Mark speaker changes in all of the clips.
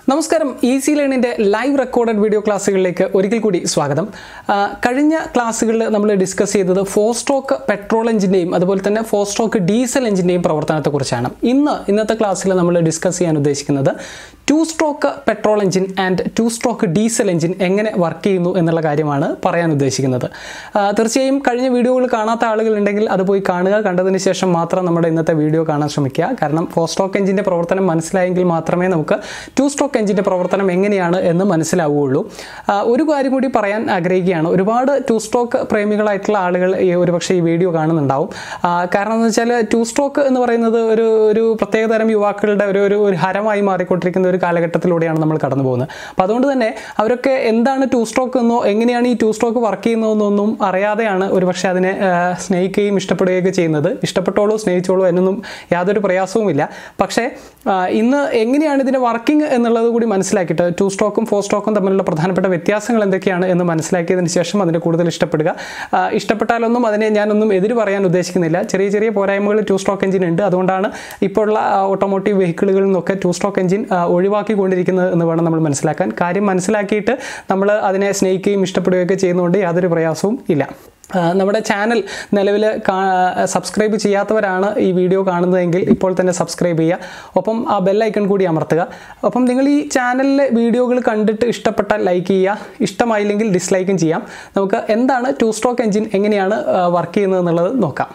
Speaker 1: നമസ്കാരം ഈസി ലേണിൻ്റെ live recorded video ക്ലാസ്സുകളിലേക്ക് ഒരിക്കൽ കൂടി സ്വാഗതം ആ, കഴിഞ്ഞ ക്ലാസ്സുകളിൽ നമ്മൾ ഡിസ്കസ് ചെയ്തത് ഫോർ സ്ട്രോക്ക് പെട്രോൾ എഞ്ചിൻ്റെയും അതുപോലെ തന്നെ ഫോർ സ്ട്രോക്ക് ഡീസൽ എഞ്ചിൻ്റെയും പ്രവർത്തനത്തെക്കുറിച്ചാണ് ഇന്ന് ഇന്നത്തെ ക്ലാസ്സിൽ നമ്മൾ ഡിസ്കസ് ചെയ്യാൻ ഉദ്ദേശിക്കുന്നത് two stroke petrol engine and two stroke diesel engine എങ്ങനെ വർക്ക് ചെയ്യുന്നു എന്നുള്ള കാര്യമാണ് പറയാൻ ഉദ്ദേശിക്കുന്നത് ആ, തീർച്ചയായും കഴിഞ്ഞ വീഡിയോകൾ കാണാത്ത ആളുകളുണ്ടെങ്കിൽ അത് പോയി കാണുക കണ്ടതിന് ശേഷം മാത്രം നമ്മുടെ ഇന്നത്തെ വീഡിയോ കാണാൻ ശ്രമിക്കുക കാരണം ഫോർ സ്ട്രോക്ക് എഞ്ചിൻ്റെ പ്രവർത്തനം മനസ്സിലായെങ്കിൽ മാത്രമേ നമുക്ക് ടു സ്ട്രോക്ക് എഞ്ചിൻ്റെ പ്രവർത്തനം എങ്ങനെയാണ് എന്ന് മനസ്സിലാവുകയുള്ളൂ ആ, ഒരു കാര്യം കൂടി പറയാൻ ആഗ്രഹിക്കുകയാണ് ഒരുപാട് ടു സ്ട്രോക്ക് പ്രേമികളായിട്ടുള്ള ആളുകൾ ഈ ഒരുപക്ഷെ ഈ വീഡിയോ കാണുന്നുണ്ടാവും ആ, കാരണം എന്ന് വെച്ചാൽ ടു സ്ട്രോക്ക് എന്ന് പറയുന്നത് ഒരു ഒരു പ്രത്യേകതരം യുവാക്കളുടെ ഒരു ഒരു ഒരു ഹരമായി മാറിക്കൊണ്ടിരിക്കുന്ന ഒരു കാലഘട്ടത്തിലൂടെയാണ് നമ്മൾ കടന്നു പോകുന്നത് അപ്പോൾ അതുകൊണ്ട് തന്നെ അവരൊക്കെ എന്താണ് ടു സ്ട്രോക്ക് എന്നോ എങ്ങനെയാണ് ഈ ടു സ്ട്രോക്ക് വർക്ക് ചെയ്യുന്നതെന്നൊന്നും അറിയാതെയാണ് ഒരുപക്ഷെ അതിനെ ആ, സ്നേഹിക്കുകയും ഇഷ്ടപ്പെടുകയൊക്കെ ചെയ്യുന്നത് ഇഷ്ടപ്പെട്ടോളൂ സ്നേഹിച്ചോളൂ എന്നൊന്നും യാതൊരു പ്രയാസവുമില്ല പക്ഷേ ആ, ഇന്ന് എങ്ങനെയാണ് ഇതിൻ്റെ വർക്കിംഗ് എന്നുള്ളത് കൂടി മനസ്സിലാക്കിയിട്ട് ടു സ്ട്രോക്കും ഫോർ സ്ട്രോക്കും തമ്മിലുള്ള പ്രധാനപ്പെട്ട വ്യത്യാസങ്ങൾ എന്തൊക്കെയാണ് എന്ന് മനസ്സിലാക്കിയതിന് ശേഷം അതിനെ കൂടുതൽ ഇഷ്ടപ്പെടുക ആ, ഇഷ്ടപ്പെട്ടാലൊന്നും അതിനെ ഞാനൊന്നും എതിര് പറയാൻ ഉദ്ദേശിക്കുന്നില്ല ചെറിയ ചെറിയ പോരായ്മകൾ ടു സ്ട്രോക്ക് എഞ്ചിൻ ഉണ്ട് അതുകൊണ്ടാണ് ഇപ്പോഴുള്ള ഓട്ടോമോട്ടീവ് വെഹിക്കിളുകളിൽ നിന്നൊക്കെ ടു സ്ട്രോക്ക് എഞ്ചിൻ ഒഴിവാക്കിക്കൊണ്ടിരിക്കുന്നത് എന്ന് വേണം നമ്മൾ മനസ്സിലാക്കാൻ കാര്യം മനസ്സിലാക്കിയിട്ട് നമ്മൾ അതിനെ സ്നേഹിക്കുകയും ഇഷ്ടപ്പെടുകയൊക്കെ ചെയ്യുന്നതുകൊണ്ട് യാതൊരു പ്രയാസവും ഇല്ല ആ, നമ്മുടെ ചാനൽ നിലവിൽ സബ്സ്ക്രൈബ് ചെയ്യാത്തവരാണ് ഈ വീഡിയോ കാണുന്നതെങ്കിൽ ഇപ്പോൾ തന്നെ സബ്സ്ക്രൈബ് ചെയ്യുക ഒപ്പം ആ ബെല്ലൈക്കൺ കൂടി അമർത്തുക ഒപ്പം നിങ്ങൾ ഈ ചാനലിലെ വീഡിയോകൾ കണ്ടിട്ട് ഇഷ്ടപ്പെട്ടാൽ ലൈക്ക് ചെയ്യുക ഇഷ്ടമായില്ലെങ്കിൽ ഡിസ്ലൈക്കും ചെയ്യാം നമുക്ക് എന്താണ് ടു സ്ട്രോക്ക് എഞ്ചിൻ എങ്ങനെയാണ് വർക്ക് ചെയ്യുന്നത് എന്നുള്ളത് നോക്കാം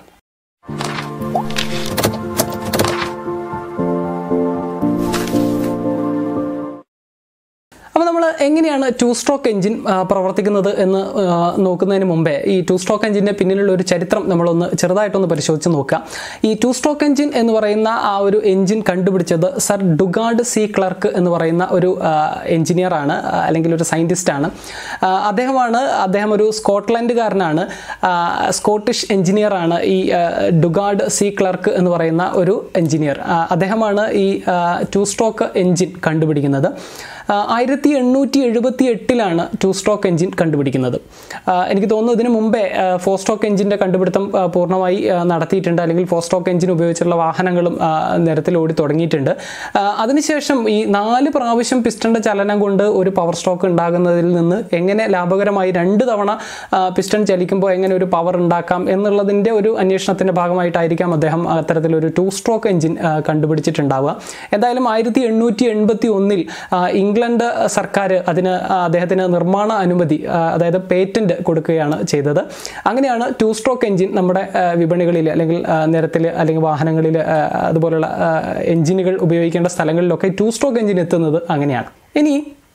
Speaker 1: അപ്പോൾ നമ്മൾ എങ്ങനെയാണ് ടു സ്ട്രോക്ക് എഞ്ചിൻ ആ, പ്രവർത്തിക്കുന്നത് എന്ന് ആ, നോക്കുന്നതിന് മുമ്പേ ഈ ടു സ്ട്രോക്ക് എഞ്ചിൻ്റെ പിന്നിലുള്ള ഒരു ചരിത്രം നമ്മളൊന്ന് ചെറുതായിട്ടൊന്ന് പരിശോധിച്ച് നോക്കാം ഈ ടു സ്ട്രോക്ക് എഞ്ചിൻ എന്ന് പറയുന്ന ആ ഒരു എഞ്ചിൻ കണ്ടുപിടിച്ചത് സർ ഡുഗാർഡ് സി ക്ലർക്ക് എന്ന് പറയുന്ന ഒരു എഞ്ചിനീയർ ആണ് ആ, അല്ലെങ്കിൽ ഒരു സയൻറ്റിസ്റ്റ് ആണ് ആ, അദ്ദേഹമാണ് അദ്ദേഹം ഒരു സ്കോട്ട്ലൻഡുകാരനാണ് ആ, സ്കോട്ടിഷ് എഞ്ചിനീയർ ആണ് ഈ ആ, ഡുഗാർഡ് സി ക്ലർക്ക് എന്ന് പറയുന്ന ഒരു എഞ്ചിനീയർ ആ, അദ്ദേഹമാണ് ഈ ടു സ്ട്രോക്ക് എഞ്ചിൻ കണ്ടുപിടിക്കുന്നത് ആയിരത്തി എണ്ണൂറ്റി എഴുപത്തി എട്ടിലാണ് ടു സ്ട്രോക്ക് എഞ്ചിൻ കണ്ടുപിടിക്കുന്നത് ആ, എനിക്ക് തോന്നുന്നു ഇതിനു മുമ്പേ ഫോർ സ്ട്രോക്ക് എഞ്ചിൻ്റെ കണ്ടുപിടുത്തം ആ, പൂർണ്ണമായി ആ, നടത്തിയിട്ടുണ്ട് അല്ലെങ്കിൽ ഫോർ സ്ട്രോക്ക് എഞ്ചിൻ ഉപയോഗിച്ചുള്ള വാഹനങ്ങളും ആ, നിരത്തിൽ ഓടി തുടങ്ങിയിട്ടുണ്ട് ആ, അതിനുശേഷം ഈ നാല് പ്രാവശ്യം പിസ്റ്റണിൻ്റെ ചലനം കൊണ്ട് ഒരു പവർ സ്ട്രോക്ക് ഉണ്ടാകുന്നതിൽ നിന്ന് എങ്ങനെ ലാഭകരമായി രണ്ട് തവണ ആ, പിസ്റ്റൺ ചലിക്കുമ്പോൾ എങ്ങനെ ഒരു പവർ ഉണ്ടാക്കാം എന്നുള്ളതിൻ്റെ ഒരു അന്വേഷണത്തിൻ്റെ ഭാഗമായിട്ടായിരിക്കാം അദ്ദേഹം അത്തരത്തിലൊരു ടു സ്ട്രോക്ക് എഞ്ചിൻ ആ, കണ്ടുപിടിച്ചിട്ടുണ്ടാവുക എന്തായാലും ആയിരത്തി എണ്ണൂറ്റി എൺപത്തി ഒന്നിൽ ഇംഗ്ലണ്ട് സർക്കാർ അതിന് ആ, അദ്ദേഹത്തിന് നിർമ്മാണ അനുമതി ആ, അതായത് പേറ്റന്റ് കൊടുക്കുകയാണ് ചെയ്തത് അങ്ങനെയാണ് ടു സ്ട്രോക്ക് എഞ്ചിൻ നമ്മുടെ ആ, വിപണികളിൽ അല്ലെങ്കിൽ ആ, നിരത്തിൽ അല്ലെങ്കിൽ വാഹനങ്ങളിൽ ആ, അതുപോലുള്ള ആ, എഞ്ചിനുകൾ ഉപയോഗിക്കേണ്ട സ്ഥലങ്ങളിലൊക്കെ ടു സ്ട്രോക്ക് എഞ്ചിൻ എത്തുന്നത് അങ്ങനെയാണ് ഇനി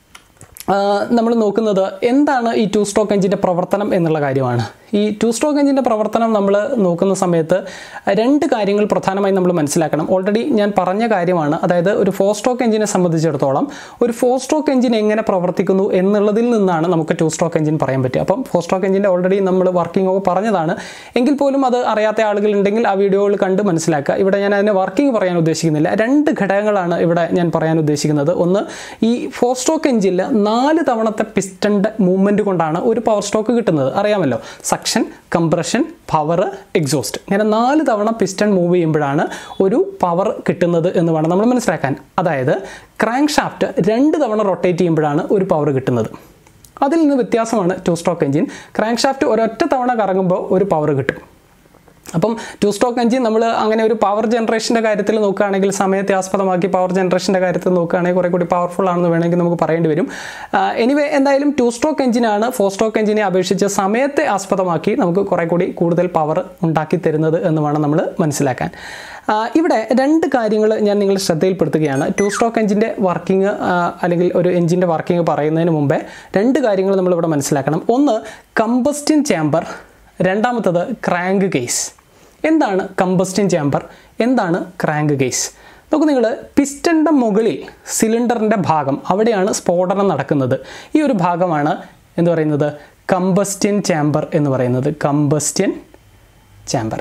Speaker 1: നമ്മൾ നോക്കുന്നത് എന്താണ് ഈ ടു സ്ട്രോക്ക് എഞ്ചിൻ്റെ പ്രവർത്തനം എന്നുള്ള കാര്യമാണ് ഈ ടു സ്ട്രോക്ക് എഞ്ചിൻ്റെ പ്രവർത്തനം നമ്മൾ നോക്കുന്ന സമയത്ത് രണ്ട് കാര്യങ്ങൾ പ്രധാനമായും നമ്മൾ മനസ്സിലാക്കണം ഓൾറെഡി ഞാൻ പറഞ്ഞ കാര്യമാണ് അതായത് ഒരു ഫോർ സ്ട്രോക്ക് എഞ്ചിനെ സംബന്ധിച്ചിടത്തോളം ഒരു ഫോർ സ്ട്രോക്ക് എഞ്ചിൻ എങ്ങനെ പ്രവർത്തിക്കുന്നു എന്നുള്ളതിൽ നിന്നാണ് നമുക്ക് ടു സ്ട്രോക്ക് എഞ്ചിൻ പറയാൻ പറ്റുക അപ്പം ഫോർ സ്ട്രോക്ക് എഞ്ചിൻ്റെ ഓൾറെഡി നമ്മൾ വർക്കിംഗ് ഒക്കെ പറഞ്ഞതാണ് എങ്കിൽ പോലും അത് അറിയാത്ത ആളുകളുണ്ടെങ്കിൽ ആ വീഡിയോകൾ കണ്ട് മനസ്സിലാക്കുക ഇവിടെ ഞാൻ അതിനെ വർക്കിംഗ് പറയാൻ ഉദ്ദേശിക്കുന്നില്ല രണ്ട് ഘടകങ്ങളാണ് ഇവിടെ ഞാൻ പറയാൻ ഉദ്ദേശിക്കുന്നത് ഒന്ന് ഈ ഫോർ സ്ട്രോക്ക് എഞ്ചിനിൽ നാല് തവണത്തെ പിസ്റ്റൻ്റെ മൂവ്മെൻറ്റ് കൊണ്ടാണ് ഒരു പവർ സ്ട്രോക്ക് കിട്ടുന്നത് അറിയാമല്ലോ സക്ഷൻ കംപ്രഷൻ പവർ എക്സോസ്റ്റ് ഇങ്ങനെ നാല് തവണ പിസ്റ്റൺ മൂവ് ചെയ്യുമ്പോഴാണ് ഒരു പവർ കിട്ടുന്നത് എന്ന് വേണം നമ്മൾ മനസ്സിലാക്കാൻ അതായത് ക്രാങ്ക് ഷാഫ്റ്റ് രണ്ട് തവണ റൊട്ടേറ്റ് ചെയ്യുമ്പോഴാണ് ഒരു പവർ കിട്ടുന്നത് അതിൽ നിന്ന് വ്യത്യാസമാണ് two stroke engine crankshaft ഒരൊറ്റ തവണ കറങ്ങുമ്പോൾ ഒരു പവർ കിട്ടും അപ്പം ടു സ്ട്രോക്ക് എഞ്ചിൻ നമ്മൾ അങ്ങനെ ഒരു പവർ ജനറേഷൻ്റെ കാര്യത്തിൽ നോക്കുകയാണെങ്കിൽ സമയത്തെ ആസ്പദമാക്കി പവർ ജനറേഷൻ്റെ കാര്യത്തിൽ നോക്കുകയാണെങ്കിൽ കുറേ കൂടി പവർഫുൾ ആണെന്ന് വേണമെങ്കിൽ നമുക്ക് പറയേണ്ടി വരും എനിവേ എന്തായാലും ടു സ്ട്രോക്ക് എഞ്ചിനാണ് ഫോർ സ്ട്രോക്ക് എഞ്ചിനെ അപേക്ഷിച്ച് സമയത്തെ ആസ്പദമാക്കി നമുക്ക് കുറേ കൂടി കൂടുതൽ പവർ ഉണ്ടാക്കി തരുന്നത് എന്ന് വേണം നമ്മൾ മനസ്സിലാക്കാൻ ആ, ഇവിടെ രണ്ട് കാര്യങ്ങൾ ഞാൻ നിങ്ങളുടെ ശ്രദ്ധയിൽപ്പെടുത്തുകയാണ് ടു സ്ട്രോക്ക് എഞ്ചിൻ്റെ വർക്കിംഗ് അല്ലെങ്കിൽ ഒരു എഞ്ചിൻ്റെ വർക്കിംഗ് പറയുന്നതിന് മുമ്പേ രണ്ട് കാര്യങ്ങൾ നമ്മളിവിടെ മനസ്സിലാക്കണം ഒന്ന് കമ്പസ്റ്റിൻ ചേമ്പർ രണ്ടാമത്തത് ക്രാങ്ക് കേസ് എന്താണ് കമ്പസ്റ്റിൻ ചേമ്പർ എന്താണ് ക്രാങ്ക് കേസ് നോക്കൂ നിങ്ങൾ പിസ്റ്റൻ്റെ മുകളിൽ സിലിണ്ടറിൻ്റെ ഭാഗം അവിടെയാണ് സ്ഫോടനം നടക്കുന്നത് ഈ ഒരു ഭാഗമാണ് എന്ന് പറയുന്നത് കമ്പസ്റ്റിൻ ചേമ്പർ എന്ന് പറയുന്നത് കമ്പസ്റ്റിൻ ചേമ്പർ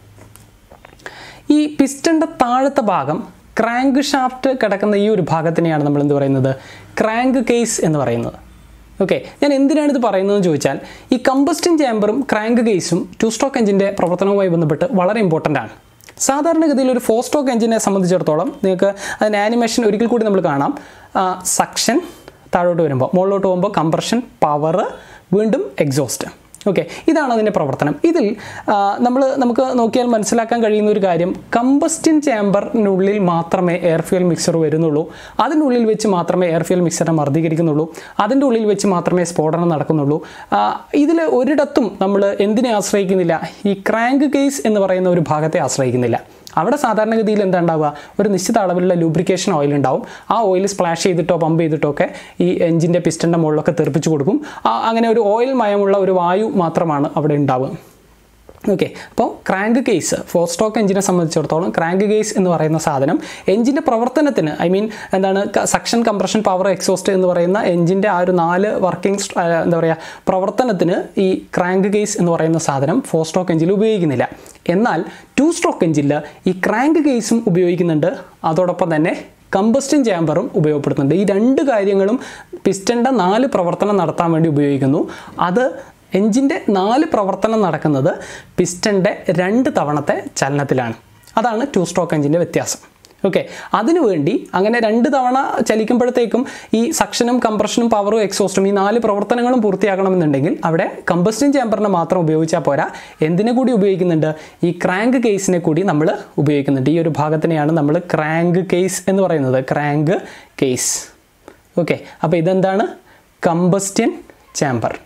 Speaker 1: ഈ പിസ്റ്റൻ്റെ താഴത്തെ ഭാഗം ക്രാങ്ക് ഷാഫ്റ്റ് കിടക്കുന്ന ഈ ഒരു ഭാഗത്തിനെയാണ് നമ്മൾ എന്ത് പറയുന്നത് ക്രാങ്ക് കേസ് എന്ന് പറയുന്നത് ഓക്കെ ഞാൻ എന്തിനാണ് ഇത് പറയുന്നതെന്ന് ചോദിച്ചാൽ ഈ കമ്പസ്റ്റിൻ ചേമ്പറും ക്രാങ്ക് കേസും ടു സ്ട്രോക്ക് എഞ്ചിൻ്റെ പ്രവർത്തനവുമായി ബന്ധപ്പെട്ട് വളരെ ഇമ്പോർട്ടൻ്റ് ആണ് സാധാരണഗതിയിൽ ഒരു ഫോർ സ്ട്രോക്ക് എഞ്ചിനെ സംബന്ധിച്ചിടത്തോളം നിങ്ങൾക്ക് അതിൻ്റെ ആനിമേഷൻ ഒരിക്കൽ കൂടി നമ്മൾ കാണാം സക്ഷൻ താഴോട്ട് വരുമ്പോൾ മുകളിലോട്ട് പോകുമ്പോൾ കംപ്രഷൻ പവർ വീണ്ടും എക്സോസ്റ്റ് ഓക്കെ ഇതാണ് അതിൻ്റെ പ്രവർത്തനം ഇതിൽ നമ്മൾ നമുക്ക് നോക്കിയാൽ മനസ്സിലാക്കാൻ കഴിയുന്ന ഒരു കാര്യം കമ്പസ്റ്റിൻ ചേമ്പറിനുള്ളിൽ മാത്രമേ എയർ ഫ്യൂൽ മിക്സർ വരുന്നുള്ളൂ അതിനുള്ളിൽ വെച്ച് മാത്രമേ എയർ ഫ്യൂൽ മിക്സറിനെ മർദ്ദീകരിക്കുന്നുള്ളൂ അതിൻ്റെ ഉള്ളിൽ വെച്ച് മാത്രമേ സ്ഫോടനം നടക്കുന്നുള്ളൂ ഇതിൽ ഒരിടത്തും നമ്മൾ എന്തിനെ ആശ്രയിക്കുന്നില്ല ഈ ക്രാങ്ക് കേസ് എന്ന് പറയുന്ന ഒരു ഭാഗത്തെ ആശ്രയിക്കുന്നില്ല അവിടെ സാധാരണഗതിയിൽ എന്താ ഉണ്ടാവുക ഒരു നിശ്ചിത അളവിലുള്ള ലൂബ്രിക്കേഷൻ ഓയിൽ ഉണ്ടാവും ആ ഓയിൽ സ്പ്ലാഷ് ചെയ്തിട്ടോ പമ്പ് ചെയ്തിട്ടോ ഒക്കെ ഈ എഞ്ചിൻ്റെ പിസ്റ്റൻ്റെ മുകളിലൊക്കെ തെറിപ്പിച്ച് കൊടുക്കും ആ അങ്ങനെ ഒരു ഓയിൽ മയമുള്ള ഒരു വായു മാത്രമാണ് അവിടെ ഉണ്ടാവുക ഓക്കെ അപ്പോൾ ക്രാങ്ക് കേസ് ഫോർ സ്ട്രോക്ക് എഞ്ചിനെ സംബന്ധിച്ചിടത്തോളം ക്രാങ്ക് കേസ് എന്ന് പറയുന്ന സാധനം എഞ്ചിൻ്റെ പ്രവർത്തനത്തിന് ഐ മീൻ എന്താണ് സക്ഷൻ കംപ്രഷൻ പവർ എക്സോസ്റ്റ് എന്ന് പറയുന്ന എഞ്ചിൻ്റെ ആ ഒരു നാല് വർക്കിംഗ് എന്താ പറയുക പ്രവർത്തനത്തിന് ഈ ക്രാങ്ക് കേസ് എന്ന് പറയുന്ന സാധനം ഫോർ സ്ട്രോക്ക് എഞ്ചിനിൽ ഉപയോഗിക്കുന്നില്ല എന്നാൽ ടു സ്ട്രോക്ക് എഞ്ചിനിൽ ഈ ക്രാങ്ക് കേസും ഉപയോഗിക്കുന്നുണ്ട് അതോടൊപ്പം തന്നെ കമ്പസ്റ്റിൻ ചാമ്പറും ഉപയോഗപ്പെടുത്തുന്നുണ്ട് ഈ രണ്ട് കാര്യങ്ങളും പിസ്റ്റൻ്റെ നാല് പ്രവർത്തനം നടത്താൻ വേണ്ടി ഉപയോഗിക്കുന്നു അത് എഞ്ചിൻ്റെ നാല് പ്രവർത്തനം നടക്കുന്നത് പിസ്റ്റൻ്റെ രണ്ട് തവണത്തെ ചലനത്തിലാണ് അതാണ് ടു സ്ട്രോക്ക് എഞ്ചിൻ്റെ വ്യത്യാസം ഓക്കെ അതിനുവേണ്ടി അങ്ങനെ രണ്ട് തവണ ചലിക്കുമ്പോഴത്തേക്കും ഈ സക്ഷനും കംപ്രഷനും പവറും എക്സോസ്റ്റും ഈ നാല് പ്രവർത്തനങ്ങളും പൂർത്തിയാക്കണമെന്നുണ്ടെങ്കിൽ അവിടെ കമ്പസ്റ്റിൻ ചേമ്പറിനെ മാത്രം ഉപയോഗിച്ചാൽ പോരാ എന്തിനെ കൂടി ഉപയോഗിക്കുന്നുണ്ട് ഈ ക്രാങ്ക് കേസിനെ കൂടി നമ്മൾ ഉപയോഗിക്കുന്നുണ്ട് ഈ ഒരു ഭാഗത്തിനെയാണ് നമ്മൾ ക്രാങ്ക് കേസ് എന്ന് പറയുന്നത് ക്രാങ്ക് കേസ് ഓക്കെ അപ്പോൾ ഇതെന്താണ് കമ്പസ്റ്റ്യൻ ചാമ്പർ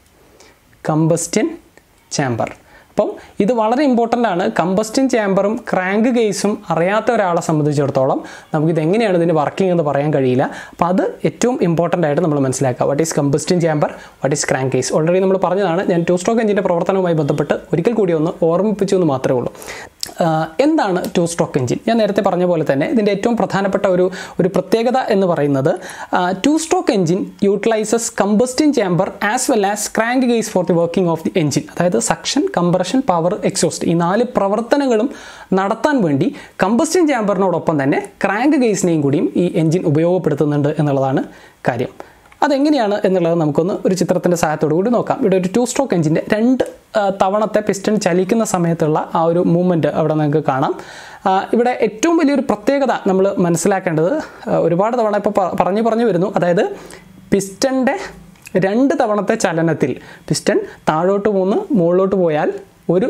Speaker 1: കമ്പസ്റ്റ്യൻ ചാമ്പർ അപ്പം ഇത് വളരെ ഇമ്പോർട്ടൻ്റ് ആണ് കമ്പസ്റ്റ്യൻ ചാമ്പറും ക്രാങ്ക് കേസും അറിയാത്ത ഒരാളെ സംബന്ധിച്ചിടത്തോളം നമുക്കിത് എങ്ങനെയാണ് ഇതിൻ്റെ വർക്കിംഗ് എന്ന് പറയാൻ കഴിയില്ല അപ്പോൾ അത് ഏറ്റവും ഇമ്പോർട്ടൻ്റ് ആയിട്ട് നമ്മൾ മനസ്സിലാക്കുക what is combustion chamber what is crankcase already നമ്മൾ പറഞ്ഞതാണ് ഞാൻ ടു സ്ട്രോക്ക് എഞ്ചിൻ്റെ പ്രവർത്തനവുമായി ബന്ധപ്പെട്ട് ഒരിക്കൽ കൂടി ഒന്ന് ഓർമ്മിപ്പിച്ചു എന്ന് മാത്രമേ ഉള്ളൂ എന്താണ് ടു സ്ട്രോക്ക് എഞ്ചിൻ ഞാൻ നേരത്തെ പറഞ്ഞ പോലെ തന്നെ ഇതിൻ്റെ ഏറ്റവും പ്രധാനപ്പെട്ട ഒരു ഒരു പ്രത്യേകത എന്ന് പറയുന്നത് two stroke engine utilises combustion chamber as well as crankcase for the working of the engine അതായത് സക്ഷൻ കംപ്രഷൻ പവർ എക്സോസ്റ്റ് ഈ നാല് പ്രവർത്തനങ്ങളും നടത്താൻ വേണ്ടി കമ്പസ്റ്റിൻ ചേമ്പറിനോടൊപ്പം തന്നെ ക്രാങ്ക് ഗേസിനെയും കൂടിയും ഈ എഞ്ചിൻ ഉപയോഗപ്പെടുത്തുന്നുണ്ട് എന്നുള്ളതാണ് കാര്യം അതെങ്ങനെയാണ് എന്നുള്ളത് നമുക്കൊന്ന് ഒരു ചിത്രത്തിൻ്റെ സഹായത്തോടു കൂടി നോക്കാം ഇവിടെ ഒരു ടു സ്ട്രോക്ക് എഞ്ചിൻ്റെ രണ്ട് തവണത്തെ പിസ്റ്റൺ ചലിക്കുന്ന സമയത്തുള്ള ആ ഒരു മൂവ്മെൻറ്റ് അവിടെ നിങ്ങൾക്ക് കാണാം ഇവിടെ ഏറ്റവും വലിയൊരു പ്രത്യേകത നമ്മൾ മനസ്സിലാക്കേണ്ടത് ഒരുപാട് തവണ ഇപ്പോൾ പറഞ്ഞു പറഞ്ഞു വരുന്നു അതായത് പിസ്റ്റൻ്റെ രണ്ട് തവണത്തെ ചലനത്തിൽ പിസ്റ്റൺ താഴോട്ട് പോന്ന് മുകളിലോട്ട് പോയാൽ ഒരു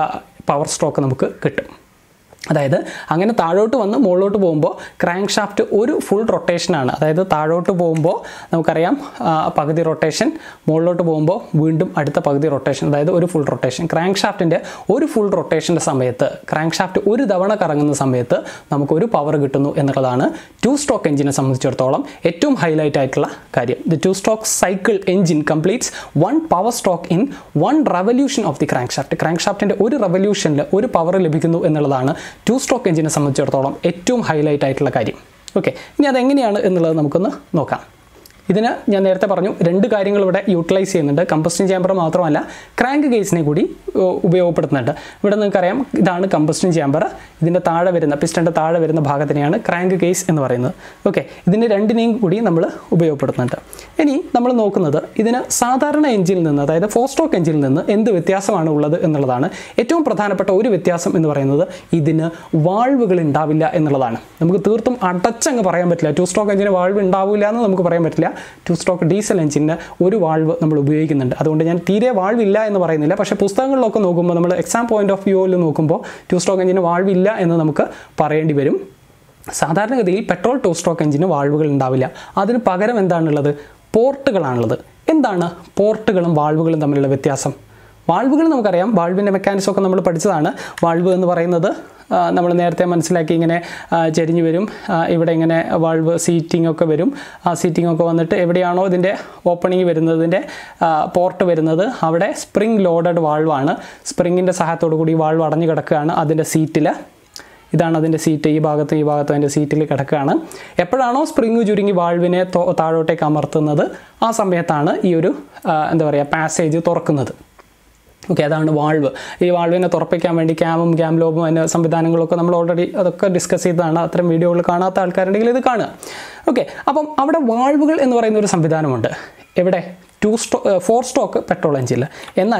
Speaker 1: പവർ സ്ട്രോക്ക് നമുക്ക് കിട്ടും അതായത് അങ്ങനെ താഴോട്ട് വന്ന് മുകളിലോട്ട് പോകുമ്പോൾ ക്രാങ്ക് ഷാഫ്റ്റ് ഒരു ഫുൾ റൊട്ടേഷനാണ് അതായത് താഴോട്ട് പോകുമ്പോൾ നമുക്കറിയാം പകുതി റൊട്ടേഷൻ മുകളിലോട്ട് പോകുമ്പോൾ വീണ്ടും അടുത്ത പകുതി റൊട്ടേഷൻ അതായത് ഒരു ഫുൾ റൊട്ടേഷൻ ക്രാങ്ക് ഷാഫ്റ്റിൻ്റെ ഒരു ഫുൾ റൊട്ടേഷൻ്റെ സമയത്ത് ക്രാങ്ക് ഷാഫ്റ്റ് ഒരു തവണ കറങ്ങുന്ന സമയത്ത് നമുക്കൊരു പവർ കിട്ടുന്നു എന്നുള്ളതാണ് ടു സ്ട്രോക്ക് എഞ്ചിനെ സംബന്ധിച്ചിടത്തോളം ഏറ്റവും ഹൈലൈറ്റ് ആയിട്ടുള്ള കാര്യം the two stroke cycle engine completes one power stroke in one revolution of the crankshaft ക്രാങ്ക് ഷാഫ്റ്റിൻ്റെ ഒരു റവല്യൂഷനിൽ ഒരു പവർ ലഭിക്കുന്നു എന്നുള്ളതാണ് ടു സ്ട്രോക്ക് എഞ്ചിനെ സംബന്ധിച്ചിടത്തോളം ഏറ്റവും ഹൈലൈറ്റ് ആയിട്ടുള്ള കാര്യം ഓക്കെ ഇനി അതെങ്ങനെയാണ് എന്നുള്ളത് നമുക്കൊന്ന് നോക്കാം ഇതിന് ഞാൻ നേരത്തെ പറഞ്ഞു രണ്ട് കാര്യങ്ങൾ ഇവിടെ യൂട്ടിലൈസ് ചെയ്യുന്നുണ്ട് കമ്പസ്റ്റിൻ ചേമ്പർ മാത്രമല്ല ക്രാങ്ക് കേസിനെ കൂടി ഉപയോഗപ്പെടുത്തുന്നുണ്ട് ഇവിടെ നിങ്ങൾക്കറിയാം ഇതാണ് കമ്പസ്റ്റിൻ ചേമ്പർ ഇതിൻ്റെ താഴെ വരുന്ന പിസ്റ്റൻ്റെ താഴെ വരുന്ന ഭാഗത്തിനെയാണ് ക്രാങ്ക് കേസ് എന്ന് പറയുന്നത് ഓക്കെ ഇതിന് രണ്ടിനെയും കൂടി നമ്മൾ ഉപയോഗപ്പെടുത്തുന്നുണ്ട് ഇനി നമ്മൾ നോക്കുന്നത് ഇതിന് സാധാരണ എഞ്ചിനിൽ നിന്ന് അതായത് ഫോർ സ്ട്രോക്ക് എഞ്ചിനിൽ നിന്ന് എന്ത് വ്യത്യാസമാണ് ഉള്ളത് എന്നുള്ളതാണ് ഏറ്റവും പ്രധാനപ്പെട്ട ഒരു വ്യത്യാസം എന്ന് പറയുന്നത് ഇതിന് വാൾവുകൾ ഉണ്ടാവില്ല എന്നുള്ളതാണ് നമുക്ക് തീർത്തും അടച്ചങ്ങ് പറയാൻ പറ്റില്ല ടു സ്ട്രോക്ക് എഞ്ചിന് വാൾവ് ഉണ്ടാവില്ല എന്ന് നമുക്ക് പറയാൻ പറ്റില്ല ടു സ്ട്രോക്ക് ഡീസൽ എഞ്ചിന് ഒരു വാൾവ് നമ്മൾ ഉപയോഗിക്കുന്നുണ്ട് അതുകൊണ്ട് ഞാൻ തീരെ വാൾവ് ഇല്ല എന്ന് പറയുന്നില്ല പക്ഷേ പുസ്തകങ്ങളിലൊക്കെ നോക്കുമ്പോൾ നമ്മൾ എക്സാം പോയിന്റ് ഓഫ് വ്യൂവിൽ നോക്കുമ്പോൾ ടു സ്ട്രോക്ക് എഞ്ചിന് വാൾവ് ഇല്ല എന്ന് നമുക്ക് പറയേണ്ടി വരും സാധാരണഗതിയിൽ പെട്രോൾ ടു സ്ട്രോക്ക് എഞ്ചിന് വാൾവുകൾ ഉണ്ടാവില്ല അതിന് പകരം എന്താണുള്ളത് പോർട്ടുകളാണുള്ളത് എന്താണ് പോർട്ടുകളും വാൾവുകളും തമ്മിലുള്ള വ്യത്യാസം വാൾവുകൾ നമുക്കറിയാം വാൾവിൻ്റെ മെക്കാനിസം ഒക്കെ നമ്മൾ പഠിച്ചതാണ് വാൾവ് എന്ന് പറയുന്നത് നമ്മൾ നേരത്തെ മനസ്സിലാക്കി ഇങ്ങനെ ചെരിഞ്ഞു വരും ഇവിടെ ഇങ്ങനെ വാൾവ് സീറ്റിംഗ് ഒക്കെ വരും ആ സീറ്റിംഗ് ഒക്കെ വന്നിട്ട് എവിടെയാണോ ഇതിൻ്റെ ഓപ്പണിംഗ് വരുന്നതിൻ്റെ പോർട്ട് വരുന്നത് അവിടെ സ്പ്രിംഗ് ലോഡഡ് വാൾവാണ് സ്പ്രിങ്ങിൻ്റെ സഹായത്തോടു കൂടി വാൾവ് അടഞ്ഞു കിടക്കുകയാണ് അതിൻ്റെ സീറ്റിൽ ഇതാണ് അതിൻ്റെ സീറ്റ് ഈ ഭാഗത്തും ഈ ഭാഗത്തും അതിൻ്റെ സീറ്റിൽ കിടക്കുകയാണ് എപ്പോഴാണോ സ്പ്രിങ് ചുരുങ്ങി വാൾവിനെ താഴോട്ടേക്ക് അമർത്തുന്നത് ആ സമയത്താണ് ഈ ഒരു എന്താ പറയുക പാസേജ് തുറക്കുന്നത് ഓക്കെ അതാണ് വാൾവ് ഈ വാൾവിനെ തുറപ്പിക്കാൻ വേണ്ടി ക്യാമും ക്യാം ലോബും അതിൻ്റെ സംവിധാനങ്ങളൊക്കെ നമ്മൾ ഓൾറെഡി അതൊക്കെ ഡിസ്കസ് ചെയ്തതാണ് അത്തരം വീഡിയോകൾ കാണാത്ത ആൾക്കാരുണ്ടെങ്കിൽ ഇത് കാണുക ഓക്കെ അപ്പം അവിടെ വാൾവുകൾ എന്ന് പറയുന്ന ഒരു സംവിധാനമുണ്ട് എവിടെ ടു സ്റ്റോ ഫോർ സ്റ്റോക്ക് പെട്രോൾ എഞ്ചിനിൽ എന്നാൽ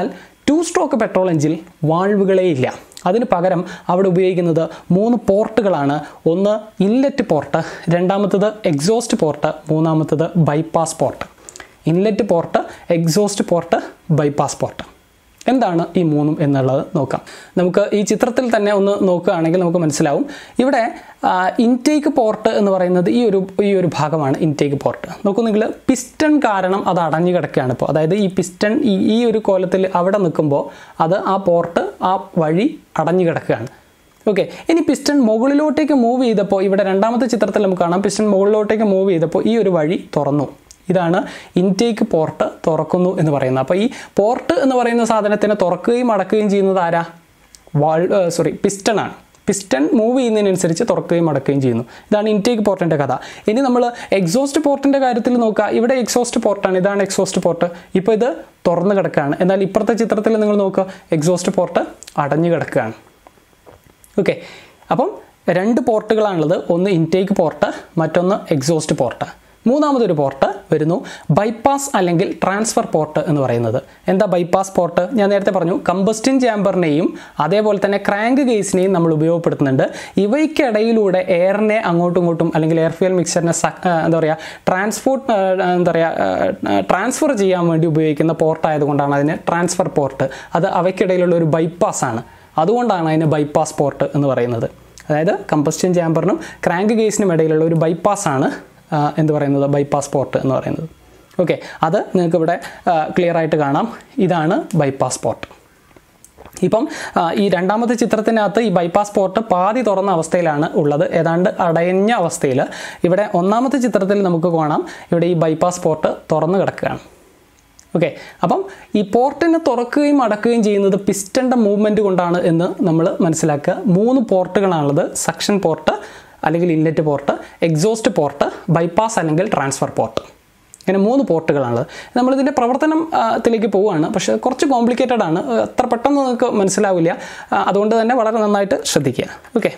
Speaker 1: ടു സ്ട്രോക്ക് പെട്രോൾ എഞ്ചിൻ വാൾവുകളേ ഇല്ല അതിന് പകരം അവിടെ ഉപയോഗിക്കുന്നത് മൂന്ന് പോർട്ടുകളാണ് ഒന്ന് ഇൻലെറ്റ് പോർട്ട് രണ്ടാമത്തത് എക്സോസ്റ്റ് പോർട്ട് മൂന്നാമത്തത് bypass port inlet port exhaust port bypass port എന്താണ് ഈ മൂന്നും എന്നുള്ളത് നോക്കാം നമുക്ക് ഈ ചിത്രത്തിൽ തന്നെ ഒന്ന് നോക്കുകയാണെങ്കിൽ നമുക്ക് മനസ്സിലാവും ഇവിടെ ഇൻടേക്ക് പോർട്ട് എന്ന് പറയുന്നത് ഈ ഒരു ഈ ഒരു ഭാഗമാണ് ഇൻടേക്ക് പോർട്ട് നോക്കൂ നിങ്ങൾ പിസ്റ്റൺ കാരണം അത് അടഞ്ഞു കിടക്കുകയാണ് ഇപ്പോൾ അതായത് ഈ പിസ്റ്റൺ ഈ ഈ ഒരു കോലത്തിൽ അവിടെ നിൽക്കുമ്പോൾ അത് ആ പോർട്ട് ആ വഴി അടഞ്ഞു കിടക്കുകയാണ് ഓക്കെ ഇനി പിസ്റ്റൺ മുകളിലോട്ടേക്ക് മൂവ് ചെയ്തപ്പോൾ ഇവിടെ രണ്ടാമത്തെ ചിത്രത്തിൽ നമുക്ക് കാണാം പിസ്റ്റൺ മുകളിലോട്ടേക്ക് മൂവ് ചെയ്തപ്പോൾ ഈ ഒരു വഴി തുറന്നു ഇതാണ് ഇൻടേക്ക് പോർട്ട് തുറക്കുന്നു എന്ന് പറയുന്നത് അപ്പോൾ ഈ പോർട്ട് എന്ന് പറയുന്ന സാധനത്തിനെ തുറക്കുകയും അടക്കുകയും ചെയ്യുന്നത് ആരാ വാൾ സോറി പിസ്റ്റൺ ആണ് പിസ്റ്റൺ മൂവ് ചെയ്യുന്നതിനനുസരിച്ച് തുറക്കുകയും അടക്കുകയും ചെയ്യുന്നു ഇതാണ് ഇൻടേക്ക് പോർട്ടിൻ്റെ കഥ ഇനി നമ്മൾ എക്സോസ്റ്റ് പോർട്ടിൻ്റെ കാര്യത്തിൽ നോക്കുക ഇവിടെ എക്സോസ്റ്റ് പോർട്ടാണ് ഇതാണ് എക്സോസ്റ്റ് പോർട്ട് ഇപ്പോൾ ഇത് തുറന്ന് കിടക്കുകയാണ് എന്നാൽ ഇപ്പുറത്തെ ചിത്രത്തിൽ നിങ്ങൾ നോക്കുക എക്സോസ്റ്റ് പോർട്ട് അടഞ്ഞു കിടക്കുകയാണ് ഓക്കെ അപ്പം രണ്ട് പോർട്ടുകളാണുള്ളത് ഒന്ന് ഇൻടേക്ക് പോർട്ട് മറ്റൊന്ന് എക്സോസ്റ്റ് പോർട്ട് മൂന്നാമതൊരു പോർട്ട് വരുന്നു ബൈപ്പാസ് അല്ലെങ്കിൽ ട്രാൻസ്ഫർ പോർട്ട് എന്ന് പറയുന്നത് എന്താ ബൈപ്പാസ് പോർട്ട് ഞാൻ നേരത്തെ പറഞ്ഞു കമ്പസ്റ്റിൻ ചാമ്പറിനെയും അതേപോലെ തന്നെ ക്രാങ്ക് ഗേസിനെയും നമ്മൾ ഉപയോഗപ്പെടുത്തുന്നുണ്ട് ഇവയ്ക്കിടയിലൂടെ എയറിനെ അങ്ങോട്ടും ഇങ്ങോട്ടും അല്ലെങ്കിൽ എയർ ഫ്യൂൽ മിക്സറിനെ എന്താ പറയുക ട്രാൻസ്പോർട്ട് എന്താ പറയുക ട്രാൻസ്ഫർ ചെയ്യാൻ വേണ്ടി ഉപയോഗിക്കുന്ന പോർട്ട് ആയതുകൊണ്ടാണ് അതിന് ട്രാൻസ്ഫർ പോർട്ട് അത് അവയ്ക്കിടയിലുള്ള ഒരു ബൈപ്പാസ് ആണ് അതുകൊണ്ടാണ് അതിന് ബൈപ്പാസ് പോർട്ട് എന്ന് പറയുന്നത് അതായത് കമ്പസ്റ്റൻ ചാമ്പറിനും ക്രാങ്ക് ഗേസിനും ഇടയിലുള്ള ഒരു ബൈപ്പാസ് ആണ് എന്ത് പറയുന്നത് ബൈപ്പാസ് പോർട്ട് എന്ന് പറയുന്നത് ഓക്കെ അത് നിങ്ങൾക്ക് ഇവിടെ ക്ലിയർ ആയിട്ട് കാണാം ഇതാണ് ബൈപ്പാസ് പോർട്ട് ഇപ്പം ഈ രണ്ടാമത്തെ ചിത്രത്തിനകത്ത് ഈ ബൈപ്പാസ് പോർട്ട് പാതി തുറന്ന അവസ്ഥയിലാണ് ഉള്ളത് ഏതാണ്ട് അടയഞ്ഞ അവസ്ഥയിൽ ഇവിടെ ഒന്നാമത്തെ ചിത്രത്തിൽ നമുക്ക് കാണാം ഇവിടെ ഈ ബൈപ്പാസ് പോർട്ട് തുറന്നു കിടക്കുകയാണ് ഓക്കെ അപ്പം ഈ പോർട്ടിനെ തുറക്കുകയും അടക്കുകയും ചെയ്യുന്നത് പിസ്റ്റൻ്റെ മൂവ്മെൻറ്റ് കൊണ്ടാണ് എന്ന് നമ്മൾ മനസ്സിലാക്കുക മൂന്ന് പോർട്ടുകളാണുള്ളത് സക്ഷൻ പോർട്ട് അല്ലെങ്കിൽ inlet port exhaust port bypass അല്ലെങ്കിൽ ട്രാൻസ്ഫർ പോർട്ട് ഇങ്ങനെ മൂന്ന് പോർട്ടുകളാണ് നമ്മളിതിൻ്റെ പ്രവർത്തനത്തിലേക്ക് പോവുകയാണ് പക്ഷേ കുറച്ച് കോംപ്ലിക്കേറ്റഡ് ആണ് അത്ര പെട്ടെന്ന് നിങ്ങൾക്ക് മനസ്സിലാവില്ല അതുകൊണ്ട് തന്നെ വളരെ നന്നായിട്ട് ശ്രദ്ധിക്കുക ഓക്കെ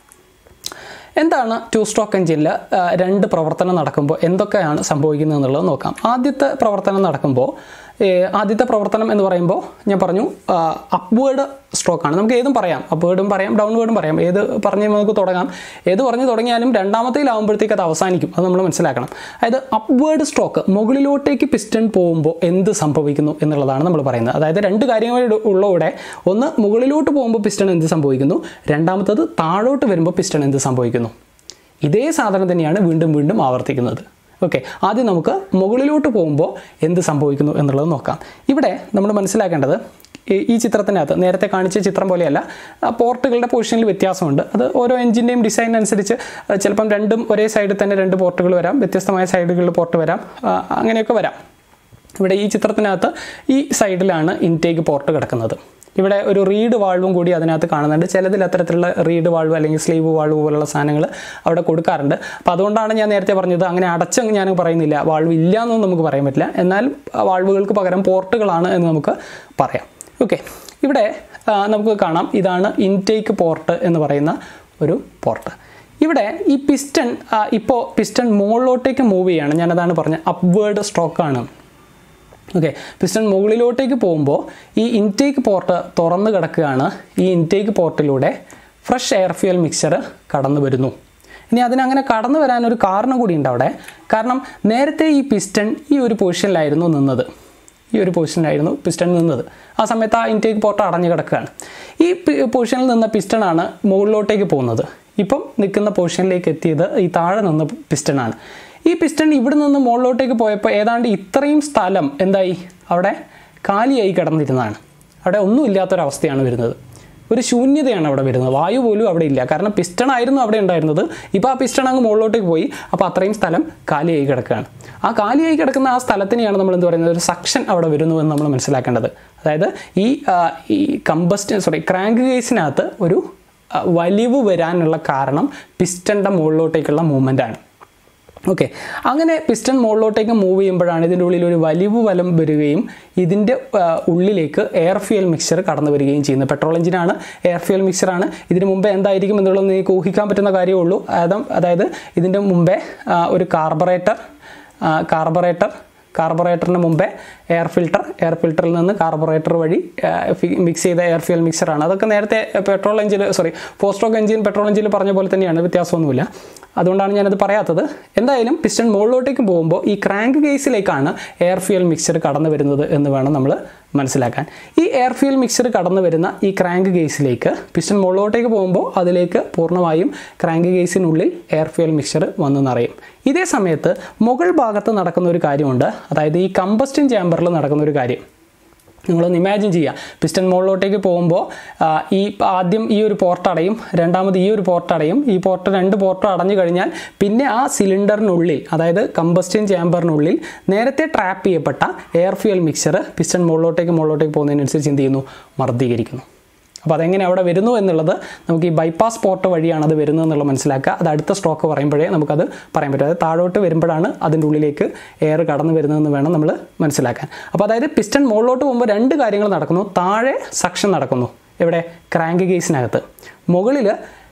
Speaker 1: എന്താണ് ടു സ്ട്രോക്ക് എഞ്ചിനിൽ രണ്ട് പ്രവർത്തനം നടക്കുമ്പോൾ എന്തൊക്കെയാണ് സംഭവിക്കുന്നത് എന്നുള്ളത് നോക്കാം ആദ്യത്തെ പ്രവർത്തനം നടക്കുമ്പോൾ ആദ്യത്തെ പ്രവർത്തനം എന്ന് പറയുമ്പോൾ ഞാൻ പറഞ്ഞു അപ്വേഡ് സ്ട്രോക്കാണ് നമുക്ക് ഏതും പറയാം അപ്വേഡും പറയാം ഡൗൺവേഡും പറയാം ഏത് പറഞ്ഞ് നമുക്ക് തുടങ്ങാം ഏത് പറഞ്ഞ് തുടങ്ങിയാലും രണ്ടാമത്തേലാവുമ്പോഴത്തേക്ക് അത് അവസാനിക്കും അത് നമ്മൾ മനസ്സിലാക്കണം അതായത് അപ്വേഡ് സ്ട്രോക്ക് മുകളിലോട്ടേക്ക് പിസ്റ്റൺ പോകുമ്പോൾ എന്ത് സംഭവിക്കുന്നു എന്നുള്ളതാണ് നമ്മൾ പറയുന്നത് അതായത് രണ്ട് കാര്യങ്ങൾ ഉള്ളവിടെ ഒന്ന് മുകളിലോട്ട് പോകുമ്പോൾ പിസ്റ്റൺ എന്ത് സംഭവിക്കുന്നു രണ്ടാമത്തത് താഴോട്ട് വരുമ്പോൾ പിസ്റ്റൺ എന്ത് സംഭവിക്കുന്നു ഇതേ സാധനം തന്നെയാണ് വീണ്ടും വീണ്ടും ആവർത്തിക്കുന്നത് ഓക്കെ ആദ്യം നമുക്ക് മുകളിലോട്ട് പോകുമ്പോൾ എന്ത് സംഭവിക്കുന്നു എന്നുള്ളത് നോക്കാം ഇവിടെ നമ്മൾ മനസ്സിലാക്കേണ്ടത് ഈ ചിത്രത്തിനകത്ത് നേരത്തെ കാണിച്ച ചിത്രം പോലെയല്ല പോർട്ടുകളുടെ പൊസിഷനിൽ വ്യത്യാസമുണ്ട് അത് ഓരോ എഞ്ചിൻ്റെയും ഡിസൈൻ അനുസരിച്ച് ചിലപ്പം രണ്ടും ഒരേ സൈഡിൽ തന്നെ രണ്ട് പോർട്ടുകൾ വരാം വ്യത്യസ്തമായ സൈഡുകളിൽ പോർട്ട് വരാം അങ്ങനെയൊക്കെ വരാം ഇവിടെ ഈ ചിത്രത്തിനകത്ത് ഈ സൈഡിലാണ് ഇൻടേക്ക് പോർട്ട് കിടക്കുന്നത് ഇവിടെ ഒരു റീഡ് വാൾവും കൂടി അതിനകത്ത് കാണുന്നുണ്ട് ചിലതിൽ അത്തരത്തിലുള്ള റീഡ് വാൾവ് അല്ലെങ്കിൽ സ്ലീവ് വാൾവ് പോലുള്ള സാധനങ്ങൾ അവിടെ കൊടുക്കാറുണ്ട് അപ്പോൾ അതുകൊണ്ടാണ് ഞാൻ നേരത്തെ പറഞ്ഞത് അങ്ങനെ അടച്ചങ്ങ് ഞാൻ പറയുന്നില്ല വാൾവ് ഇല്ല എന്നൊന്നും നമുക്ക് പറയാൻ പറ്റില്ല എന്നാൽ വാൾവുകൾക്ക് പകരം പോർട്ടുകളാണ് എന്ന് നമുക്ക് പറയാം ഓക്കെ ഇവിടെ നമുക്ക് കാണാം ഇതാണ് ഇൻടേക്ക് പോർട്ട് എന്ന് പറയുന്ന ഒരു പോർട്ട് ഇവിടെ ഈ പിസ്റ്റൺ ഇപ്പോൾ പിസ്റ്റൺ മുകളിലോട്ടേക്ക് മൂവ് ചെയ്യാണ് ഞാനതാണ് പറഞ്ഞത് അപ്വേർഡ് സ്ട്രോക്കാണ് ഓക്കെ പിസ്റ്റൺ മുകളിലോട്ടേക്ക് പോകുമ്പോൾ ഈ ഇൻടേക്ക് പോർട്ട് തുറന്നു കിടക്കുകയാണ് ഈ ഇൻടേക്ക് പോർട്ടിലൂടെ ഫ്രഷ് എയർ ഫ്യൂൽ മിക്സർ കടന്നു വരുന്നു ഇനി അതിനങ്ങനെ കടന്നു വരാനൊരു കാരണം കൂടി ഉണ്ട് അവിടെ കാരണം നേരത്തെ ഈ പിസ്റ്റൺ ഈ ഒരു പൊസിഷനിലായിരുന്നു നിന്നത് ഈ ഒരു പൊസിഷനിലായിരുന്നു പിസ്റ്റൺ നിന്നത് ആ സമയത്ത് ആ ഇൻടേക്ക് പോർട്ട് അടഞ്ഞു കിടക്കുകയാണ് ഈ പൊസിഷനിൽ നിന്ന പിസ്റ്റണാണ് മുകളിലോട്ടേക്ക് പോകുന്നത് ഇപ്പം നിൽക്കുന്ന പൊസിഷനിലേക്ക് എത്തിയത് ഈ താഴെ നിന്ന പിസ്റ്റണാണ് ഈ പിസ്റ്റൺ ഇവിടെ നിന്ന് മുകളിലോട്ടേക്ക് പോയപ്പോൾ ഏതാണ്ട് ഇത്രയും സ്ഥലം എന്തായി അവിടെ കാലിയായി കിടന്നിരുന്നതാണ് അവിടെ ഒന്നും ഇല്ലാത്തൊരവസ്ഥയാണ് വരുന്നത് ഒരു ശൂന്യതയാണ് അവിടെ വരുന്നത് വായു പോലും അവിടെ ഇല്ല കാരണം പിസ്റ്റൺ ആയിരുന്നു അവിടെ ഉണ്ടായിരുന്നത് ഇപ്പോൾ ആ പിസ്റ്റൺ അങ്ങ് മുകളിലോട്ടേക്ക് പോയി അപ്പോൾ അത്രയും സ്ഥലം കാലിയായി കിടക്കുകയാണ് ആ കാലിയായി കിടക്കുന്ന ആ സ്ഥലത്തിനെയാണ് നമ്മൾ എന്ത് പറയുന്നത് ഒരു സക്ഷൻ അവിടെ വരുന്നു എന്ന് നമ്മൾ മനസ്സിലാക്കേണ്ടത് അതായത് ഈ ഈ കമ്പസ്റ്റ് സോറി ക്രാങ്ക് കേസിനകത്ത് ഒരു വലിവ് വരാനുള്ള കാരണം പിസ്റ്റൻ്റെ മുകളിലോട്ടേക്കുള്ള മൂവ്മെൻ്റ് ആണ് ഓക്കെ അങ്ങനെ പിസ്റ്റൺ മുകളിലോട്ടേക്ക് മൂവ് ചെയ്യുമ്പോഴാണ് ഇതിൻ്റെ ഉള്ളിൽ ഒരു വലിവ് വലം വരികയും ഇതിൻ്റെ ഉള്ളിലേക്ക് എയർ ഫ്യൂൽ മിക്സർ കടന്നു വരികയും ചെയ്യുന്നത് പെട്രോൾ എഞ്ചിനാണ് എയർ ഫ്യൂൽ മിക്സറാണ് ഇതിന് മുമ്പേ എന്തായിരിക്കും എന്നുള്ളത് നിങ്ങൾക്ക് ഊഹിക്കാൻ പറ്റുന്ന കാര്യമേ ഉള്ളൂ അതായത് ഇതിൻ്റെ മുമ്പേ ഒരു കാർബറേറ്റർ കാർബറേറ്റർ കാർബറേറ്ററിന് മുമ്പേ എയർ ഫിൽട്ടർ എയർ ഫിൽട്ടറിൽ നിന്ന് കാർബറേറ്റർ വഴി മിക്സ് ചെയ്ത എയർ ഫ്യൂൽ മിക്സറാണ് അതൊക്കെ നേരത്തെ പെട്രോൾ എഞ്ചിൻ സോറി പോസ്റ്റോക്ക് എഞ്ചിൻ പെട്രോൾ എഞ്ചിൻ പറഞ്ഞ പോലെ തന്നെയാണ് വ്യത്യാസമൊന്നുമില്ല അതുകൊണ്ടാണ് ഞാനത് പറയാത്തത് എന്തായാലും പിസ്റ്റൺ മുകളിലോട്ടേക്ക് പോകുമ്പോൾ ഈ ക്രാങ്ക് കേസിലേക്കാണ് എയർ ഫ്യൂൽ മിക്സർ കടന്നു വരുന്നത് എന്ന് വേണം നമ്മൾ മനസ്സിലാക്കാൻ ഈ എയർ ഫ്യൂൽ മിക്സർ കടന്നു വരുന്ന ഈ ക്രാങ്ക് കേസിലേക്ക് പിസ്റ്റൺ മുകളിലോട്ടേക്ക് പോകുമ്പോൾ അതിലേക്ക് പൂർണ്ണമായും ക്രാങ്ക് കേസിനുള്ളിൽ എയർ ഫ്യൂൽ മിക്സർ വന്നു നിറയും ഇതേ സമയത്ത് മുകൾ ഭാഗത്ത് നടക്കുന്ന ഒരു കാര്യമുണ്ട് അതായത് ഈ കമ്പസ്റ്റിൻ ചേമ്പറിൽ നടക്കുന്ന ഒരു കാര്യം നിങ്ങളൊന്ന് ഇമാജിൻ ചെയ്യുക പിസ്റ്റൺ മുകളിലോട്ടേക്ക് പോകുമ്പോൾ ആ, ഈ ആദ്യം ഈ ഒരു പോർട്ട് അടയും രണ്ടാമത് ഈ ഒരു പോർട്ട് അടയും ഈ പോർട്ട് രണ്ട് പോർട്ട് അടഞ്ഞു കഴിഞ്ഞാൽ പിന്നെ ആ സിലിണ്ടറിനുള്ളിൽ അതായത് കമ്പസ്റ്റ്യൻ ചേമ്പറിനുള്ളിൽ നേരത്തെ ട്രാപ്പ് ചെയ്യപ്പെട്ട എയർ ഫ്യൂൽ മിക്സർ പിസ്റ്റൺ മുകളിലോട്ടേക്ക് മുകളിലോട്ടേക്ക് പോകുന്നതിനനുസരിച്ച് എന്ത് ചെയ്യുന്നു മർദ്ദീകരിക്കുന്നു അപ്പോൾ അതെങ്ങനെ അവിടെ വരുന്നു എന്നുള്ളത് നമുക്ക് ഈ ബൈപ്പാസ് പോർട്ട് വഴിയാണ് അത് വരുന്നത് എന്നുള്ളത് മനസ്സിലാക്കുക അത് അടുത്ത സ്ട്രോക്ക് പറയുമ്പോഴേ നമുക്കത് പറയാൻ പറ്റും അതായത് താഴോട്ട് വരുമ്പോഴാണ് അതിൻ്റെ ഉള്ളിലേക്ക് എയർ കടന്നു വരുന്നതെന്ന് വേണം നമ്മൾ മനസ്സിലാക്കാൻ അപ്പോൾ അതായത് പിസ്റ്റൺ മുകളിലോട്ട് പോകുമ്പോൾ രണ്ട് കാര്യങ്ങൾ നടക്കുന്നു താഴെ സക്ഷൻ നടക്കുന്നു എവിടെ ക്രാങ്ക് കേസിനകത്ത് മുകളിൽ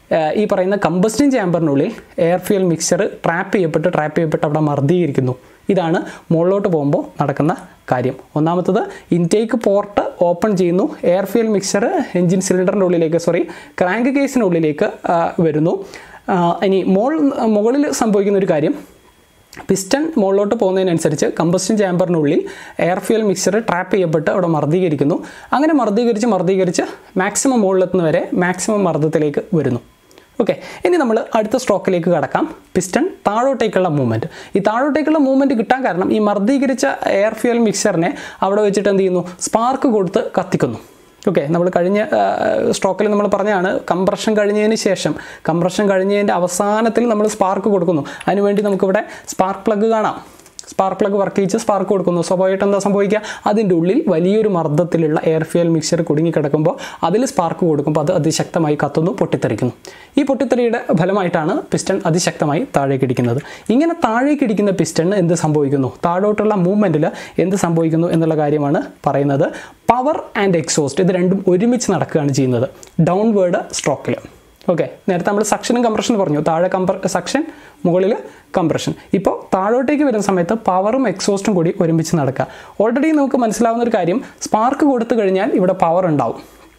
Speaker 1: ഈ പറയുന്ന കമ്പസ്റ്റിൻ ചേമ്പറിനുള്ളിൽ എയർ ഫ്യൂൽ മിക്സർ ട്രാപ്പ് ചെയ്യപ്പെട്ട് ട്രാപ്പ് ചെയ്യപ്പെട്ട് അവിടെ മർദ്ദീകരിക്കുന്നു ഇതാണ് മുകളിലോട്ട് പോകുമ്പോൾ നടക്കുന്ന കാര്യം ഒന്നാമത്തത് ഇൻടേക്ക് പോർട്ട് ഓപ്പൺ ചെയ്യുന്നു എയർ ഫ്യൂൽ മിക്സർ എഞ്ചിൻ സിലിണ്ടറിൻ്റെ ഉള്ളിലേക്ക് സോറി ക്രാങ്ക് കേസിനുള്ളിലേക്ക് ആ, വരുന്നു ആ, ഇനി മോൾ മുകളിൽ സംഭവിക്കുന്ന ഒരു കാര്യം പിസ്റ്റൺ മുകളിലോട്ട് പോകുന്നതിനനുസരിച്ച് കമ്പസ്റ്റൻ ചാമ്പറിനുള്ളിൽ എയർ ഫ്യൂൽ മിക്സർ ട്രാപ്പ് ചെയ്യപ്പെട്ട് അവിടെ മർദ്ദീകരിക്കുന്നു അങ്ങനെ മർദ്ദീകരിച്ച് മർദ്ദീകരിച്ച് മാക്സിമം മുകളിലെത്തുന്ന വരെ മാക്സിമം മർദ്ദത്തിലേക്ക് വരുന്നു ഓക്കെ ഇനി നമ്മൾ അടുത്ത സ്ട്രോക്കിലേക്ക് കടക്കാം പിസ്റ്റൺ താഴോട്ടേക്കുള്ള മൂവ്മെൻറ്റ് ഈ താഴോട്ടേക്കുള്ള മൂവ്മെൻറ്റ് കിട്ടാൻ കാരണം ഈ മർദ്ദീകരിച്ച എയർ ഫ്യൂൽ മിക്സറിനെ അവിടെ വെച്ചിട്ട് എന്ത് ചെയ്യുന്നു സ്പാർക്ക് കൊടുത്ത് കത്തിക്കുന്നു ഓക്കെ നമ്മൾ കഴിഞ്ഞ സ്ട്രോക്കിൽ നമ്മൾ പറഞ്ഞതാണ് കംപ്രഷൻ കഴിഞ്ഞതിന് ശേഷം കംപ്രഷൻ കഴിഞ്ഞതിൻ്റെ അവസാനത്തിൽ നമ്മൾ സ്പാർക്ക് കൊടുക്കുന്നു അതിനുവേണ്ടി നമുക്കിവിടെ സ്പാർക്ക് പ്ലഗ് കാണാം സ്പാർക്ക് പ്ലഗ് വർക്ക് ചെയ്യിച്ച് സ്പാർക്ക് കൊടുക്കുന്നു സ്വാഭാവികമായിട്ട് എന്താ സംഭവിക്കുക അതിൻ്റെ ഉള്ളിൽ വലിയൊരു മർദ്ദത്തിലുള്ള എയർ ഫ്യൂൽ മിക്സർ കുടുങ്ങിക്കിടക്കുമ്പോൾ അതിൽ സ്പാർക്ക് കൊടുക്കുമ്പോൾ അത് അതിശക്തമായി കത്തുന്നു പൊട്ടിത്തെറിക്കുന്നു ഈ പൊട്ടിത്തെറിയുടെ ഫലമായിട്ടാണ് പിസ്റ്റൺ അതിശക്തമായി താഴേക്ക് ഇടിക്കുന്നത് ഇങ്ങനെ താഴേക്ക് ഇടിക്കുന്ന പിസ്റ്റണിന് എന്ത് സംഭവിക്കുന്നു താഴോട്ടുള്ള മൂവ്മെൻറ്റിൽ എന്ത് സംഭവിക്കുന്നു എന്നുള്ള കാര്യമാണ് പറയുന്നത് പവർ ആൻഡ് എക്സോസ്റ്റ് ഇത് രണ്ടും ഒരുമിച്ച് നടക്കുകയാണ് ചെയ്യുന്നത് ഡൗൺവേർഡ് സ്ട്രോക്കിൽ ഓക്കെ നേരത്തെ നമ്മൾ സക്ഷനും കംപ്രഷനും പറഞ്ഞു താഴെ കംപ്ര സക്ഷൻ മുകളിൽ കംപ്രഷൻ ഇപ്പോൾ താഴോട്ടേക്ക് വരുന്ന സമയത്ത് പവറും എക്സോസ്റ്റും കൂടി ഒരുമിച്ച് നടക്കുക ഓൾറെഡി നമുക്ക് മനസ്സിലാവുന്ന ഒരു കാര്യം സ്പാർക്ക് കൊടുത്തു കഴിഞ്ഞാൽ ഇവിടെ പവർ ഉണ്ടാവും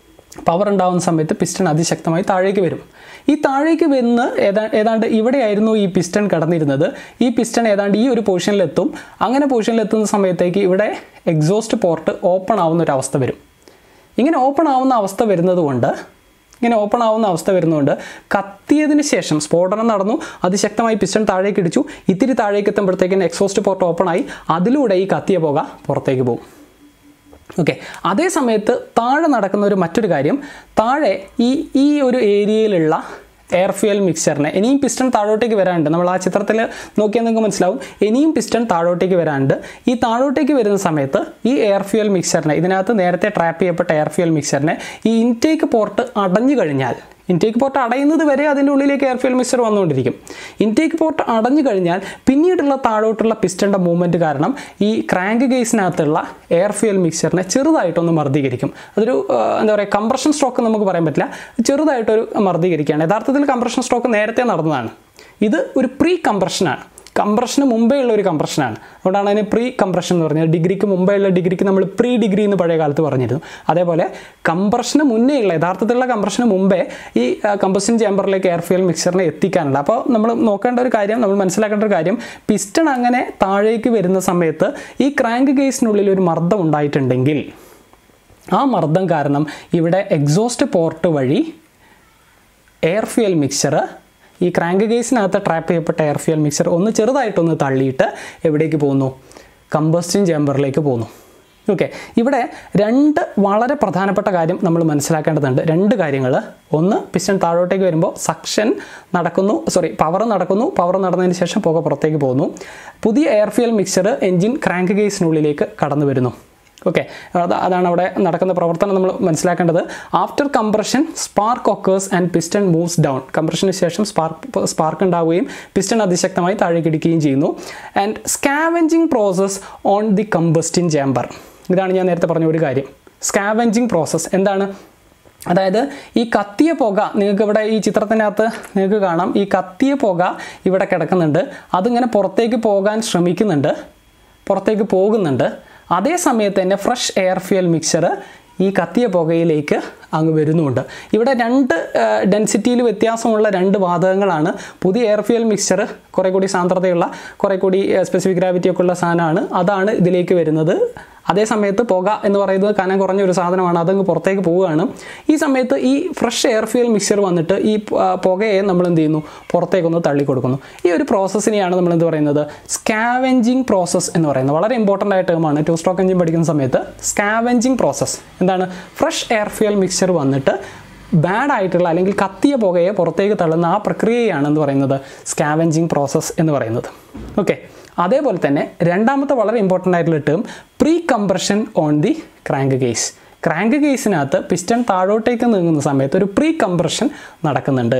Speaker 1: പവർ ഉണ്ടാവുന്ന സമയത്ത് പിസ്റ്റൺ അതിശക്തമായി താഴേക്ക് വരും ഈ താഴേക്ക് വന്ന് ഏതാ ഏതാണ്ട് ഇവിടെയായിരുന്നു ഈ പിസ്റ്റൺ കടന്നിരുന്നത് ഈ പിസ്റ്റൺ ഏതാണ്ട് ഈ ഒരു പൊസിഷനിലെത്തും അങ്ങനെ പൊസിഷനിലെത്തുന്ന സമയത്തേക്ക് ഇവിടെ എക്സോസ്റ്റ് പോർട്ട് ഓപ്പൺ ആവുന്ന ഒരു അവസ്ഥ വരും ഇങ്ങനെ ഓപ്പൺ ആവുന്ന അവസ്ഥ വരുന്നത് കൊണ്ട് ഇങ്ങനെ ഓപ്പൺ ആവുന്ന അവസ്ഥ വരുന്നതുകൊണ്ട് കത്തിയതിന് ശേഷം സ്ഫോടനം നടന്നു അതിശക്തമായി പിസ്റ്റൺ താഴേക്ക് ഇടിച്ചു ഇത്തിരി താഴേക്ക് എത്തുമ്പോഴത്തേക്കിന് എക്സോസ്റ്റ് പോർട്ട് ഓപ്പൺ ആയി അതിലൂടെ ഈ കത്തിയ പുക പുറത്തേക്ക് പോകും ഓക്കെ അതേ സമയത്ത് താഴെ നടക്കുന്ന ഒരു മറ്റൊരു കാര്യം താഴെ ഈ ഈ ഒരു ഏരിയയിലുള്ള എയർ ഫ്യൂൽ മിക്സറിനെ ഇനിയും പിസ്റ്റൺ താഴോട്ടേക്ക് വരാനുണ്ട് നമ്മൾ ആ ചിത്രത്തിൽ നോക്കിയാൽ നിങ്ങൾക്ക് മനസ്സിലാവും ഇനിയും പിസ്റ്റൺ താഴോട്ടേക്ക് വരാനുണ്ട് ഈ താഴോട്ടേക്ക് വരുന്ന സമയത്ത് ഈ എയർ ഫ്യൂൽ മിക്സറിനെ ഇതിനകത്ത് നേരത്തെ ട്രാപ്പ് ചെയ്യപ്പെട്ട എയർ ഫ്യൂൽ മിക്സറിനെ ഈ ഇൻടേക്ക് പോർട്ട് അടഞ്ഞു കഴിഞ്ഞാൽ ഇൻടേക്ക് പോർട്ട് അടയുന്നത് വരെ അതിൻ്റെ ഉള്ളിലേക്ക് എയർ ഫ്യൂൽ മിക്സർ വന്നുകൊണ്ടിരിക്കും ഇൻടേക്ക് പോർട്ട് അടഞ്ഞു കഴിഞ്ഞാൽ പിന്നീടുള്ള താഴോട്ടുള്ള പിസ്റ്റൻ്റെ മൂവ്മെൻറ്റ് കാരണം ഈ ക്രാങ്ക് കേസിനകത്തുള്ള എയർ ഫ്യൂൽ മിക്സറിനെ ചെറുതായിട്ടൊന്ന് മർദ്ദീകരിക്കും അതൊരു ആ, എന്താ പറയുക കംപ്രഷൻ സ്ട്രോക്ക് നമുക്ക് പറയാൻ പറ്റില്ല ചെറുതായിട്ടൊരു മർദ്ദീകരിക്കുകയാണ് യഥാർത്ഥത്തിൽ കംപ്രഷൻ സ്ട്രോക്ക് നേരത്തെ നടന്നതാണ് ഇത് ഒരു പ്രീ കംപ്രഷനാണ് കംപ്രഷന് മുമ്പേ ഉള്ള ഒരു കംപ്രഷനാണ് അതുകൊണ്ടാണ് അതിന് പ്രീ കംപ്രഷൻ എന്ന് പറഞ്ഞത് ഡിഗ്രിക്ക് മുമ്പേ ഉള്ള ഡിഗ്രിക്ക് നമ്മൾ പ്രീ ഡിഗ്രി എന്ന് പഴയ കാലത്ത് പറഞ്ഞിരുന്നു അതേപോലെ കംപ്രഷന് മുന്നേ ഉള്ള യഥാർത്ഥത്തിലുള്ള കംപ്രഷന് മുമ്പേ ഈ കമ്പസ്റ്റൻ ചേമ്പറിലേക്ക് എയർ ഫ്യൂൽ മിക്സറിനെ എത്തിക്കാനുണ്ട് അപ്പോൾ നമ്മൾ നോക്കേണ്ട ഒരു കാര്യം നമ്മൾ മനസ്സിലാക്കേണ്ട ഒരു കാര്യം പിസ്റ്റൺ അങ്ങനെ താഴേക്ക് വരുന്ന സമയത്ത് ഈ ക്രാങ്ക് കേസിനുള്ളിൽ ഒരു മർദ്ദം ഉണ്ടായിട്ടുണ്ടെങ്കിൽ ആ മർദ്ദം കാരണം ഇവിടെ എക്സോസ്റ്റ് പോർട്ട് വഴി എയർ ഫ്യൂൽ മിക്സർ ഈ ക്രാങ്ക് കേസിനകത്ത് ട്രാപ്പ് ചെയ്യപ്പെട്ട എയർ ഫ്യൂൽ മിക്സർ ഒന്ന് ചെറുതായിട്ടൊന്ന് തള്ളിയിട്ട് എവിടേക്ക് പോകുന്നു കമ്പസ്റ്റിൻ ചേമ്പറിലേക്ക് പോകുന്നു ഓക്കെ ഇവിടെ രണ്ട് വളരെ പ്രധാനപ്പെട്ട കാര്യം നമ്മൾ മനസ്സിലാക്കേണ്ടതുണ്ട് രണ്ട് കാര്യങ്ങൾ ഒന്ന് പിസ്റ്റൺ താഴോട്ടേക്ക് വരുമ്പോൾ സക്ഷൻ നടക്കുന്നു സോറി പവർ നടക്കുന്നു പവർ നടന്നതിന് ശേഷം പുക പുറത്തേക്ക് പോകുന്നു പുതിയ എയർ ഫ്യൂൽ മിക്സർ എഞ്ചിൻ ക്രാങ്ക് കേസിനുള്ളിലേക്ക് കടന്നു വരുന്നു ഓക്കെ അതാണ് അവിടെ നടക്കുന്ന പ്രവർത്തനം നമ്മൾ മനസ്സിലാക്കേണ്ടത് after compression spark occurs and piston moves down കംപ്രഷന് ശേഷം സ്പാർക്ക് സ്പാർക്ക് ഉണ്ടാവുകയും പിസ്റ്റൺ അതിശക്തമായി താഴേക്ക് ഇടിക്കുകയും ചെയ്യുന്നു and scavenging process on the combustion chamber ഇതാണ് ഞാൻ നേരത്തെ പറഞ്ഞ ഒരു കാര്യം സ്കാവെഞ്ചിങ് പ്രോസസ്സ് എന്താണ് അതായത് ഈ കത്തിയ പുക നിങ്ങൾക്ക് ഇവിടെ ഈ ചിത്രത്തിനകത്ത് നിങ്ങൾക്ക് കാണാം ഈ കത്തിയ പുക ഇവിടെ കിടക്കുന്നുണ്ട് അതിങ്ങനെ പുറത്തേക്ക് പോകാൻ ശ്രമിക്കുന്നുണ്ട് പുറത്തേക്ക് പോകുന്നുണ്ട് അതേ സമയത്ത് തന്നെ ഫ്രഷ് എയർ ഫ്യൂൽ മിക്സർ ഈ കത്തിയ പുകയിലേക്ക് അങ്ങ് വരുന്നുമുണ്ട് ഇവിടെ രണ്ട് ഡെൻസിറ്റിയിൽ വ്യത്യാസമുള്ള രണ്ട് വാതകങ്ങളാണ് പുതിയ എയർ ഫ്യൂൽ മിക്സ്ചർ കുറേ കൂടി സാന്ദ്രതയുള്ള കുറേ കൂടി സ്പെസിഫിക് ഗ്രാവിറ്റി ഒക്കെ ഉള്ള സാധനമാണ് അതാണ് ഇതിലേക്ക് വരുന്നത് അതേ സമയത്ത് പുക എന്ന് പറയുന്നത് കനം കുറഞ്ഞ ഒരു സാധനമാണ് അതങ്ങ് പുറത്തേക്ക് പോവുകയാണ് ഈ സമയത്ത് ഈ ഫ്രഷ് എയർ ഫ്യൂൽ മിക്സ്ചർ വന്നിട്ട് ഈ ആ, പുകയെ നമ്മൾ എന്ത് ചെയ്യുന്നു പുറത്തേക്കൊന്ന് തള്ളിക്കൊടുക്കുന്നു ഈ ഒരു പ്രോസസ്സിനെയാണ് നമ്മൾ എന്ത് പറയുന്നത് സ്കാവെഞ്ചിങ് പ്രോസസ്സ് എന്ന് പറയുന്നത് വളരെ ഇമ്പോർട്ടൻ്റ് ആയ ടേമാണ് ടു സ്ട്രോക്ക് എഞ്ചിൻ പഠിക്കുന്ന സമയത്ത് സ്കാവെഞ്ചിങ് പ്രോസസ്സ് എന്താണ് ഫ്രഷ് എയർ ഫ്യൂൽ മിക്സ്ചർ വന്നിട്ട് ബാഡ് ആയിട്ടുള്ള അല്ലെങ്കിൽ കത്തിയ പുകയെ പുറത്തേക്ക് തള്ളുന്ന ആ പ്രക്രിയയാണ് എന്ന് പറയുന്നത് സ്കാവെഞ്ചിങ് പ്രോസസ്സ് എന്ന് പറയുന്നത് ഓക്കെ അതേപോലെ തന്നെ രണ്ടാമത്തെ വളരെ ഇമ്പോർട്ടൻ്റ് ആയിട്ടുള്ള term pre compression on the crankcase ക്രാങ്ക് കേസിനകത്ത് പിസ്റ്റൺ താഴോട്ടേക്ക് നീങ്ങുന്ന സമയത്ത് ഒരു പ്രീ കംപ്രഷൻ നടക്കുന്നുണ്ട്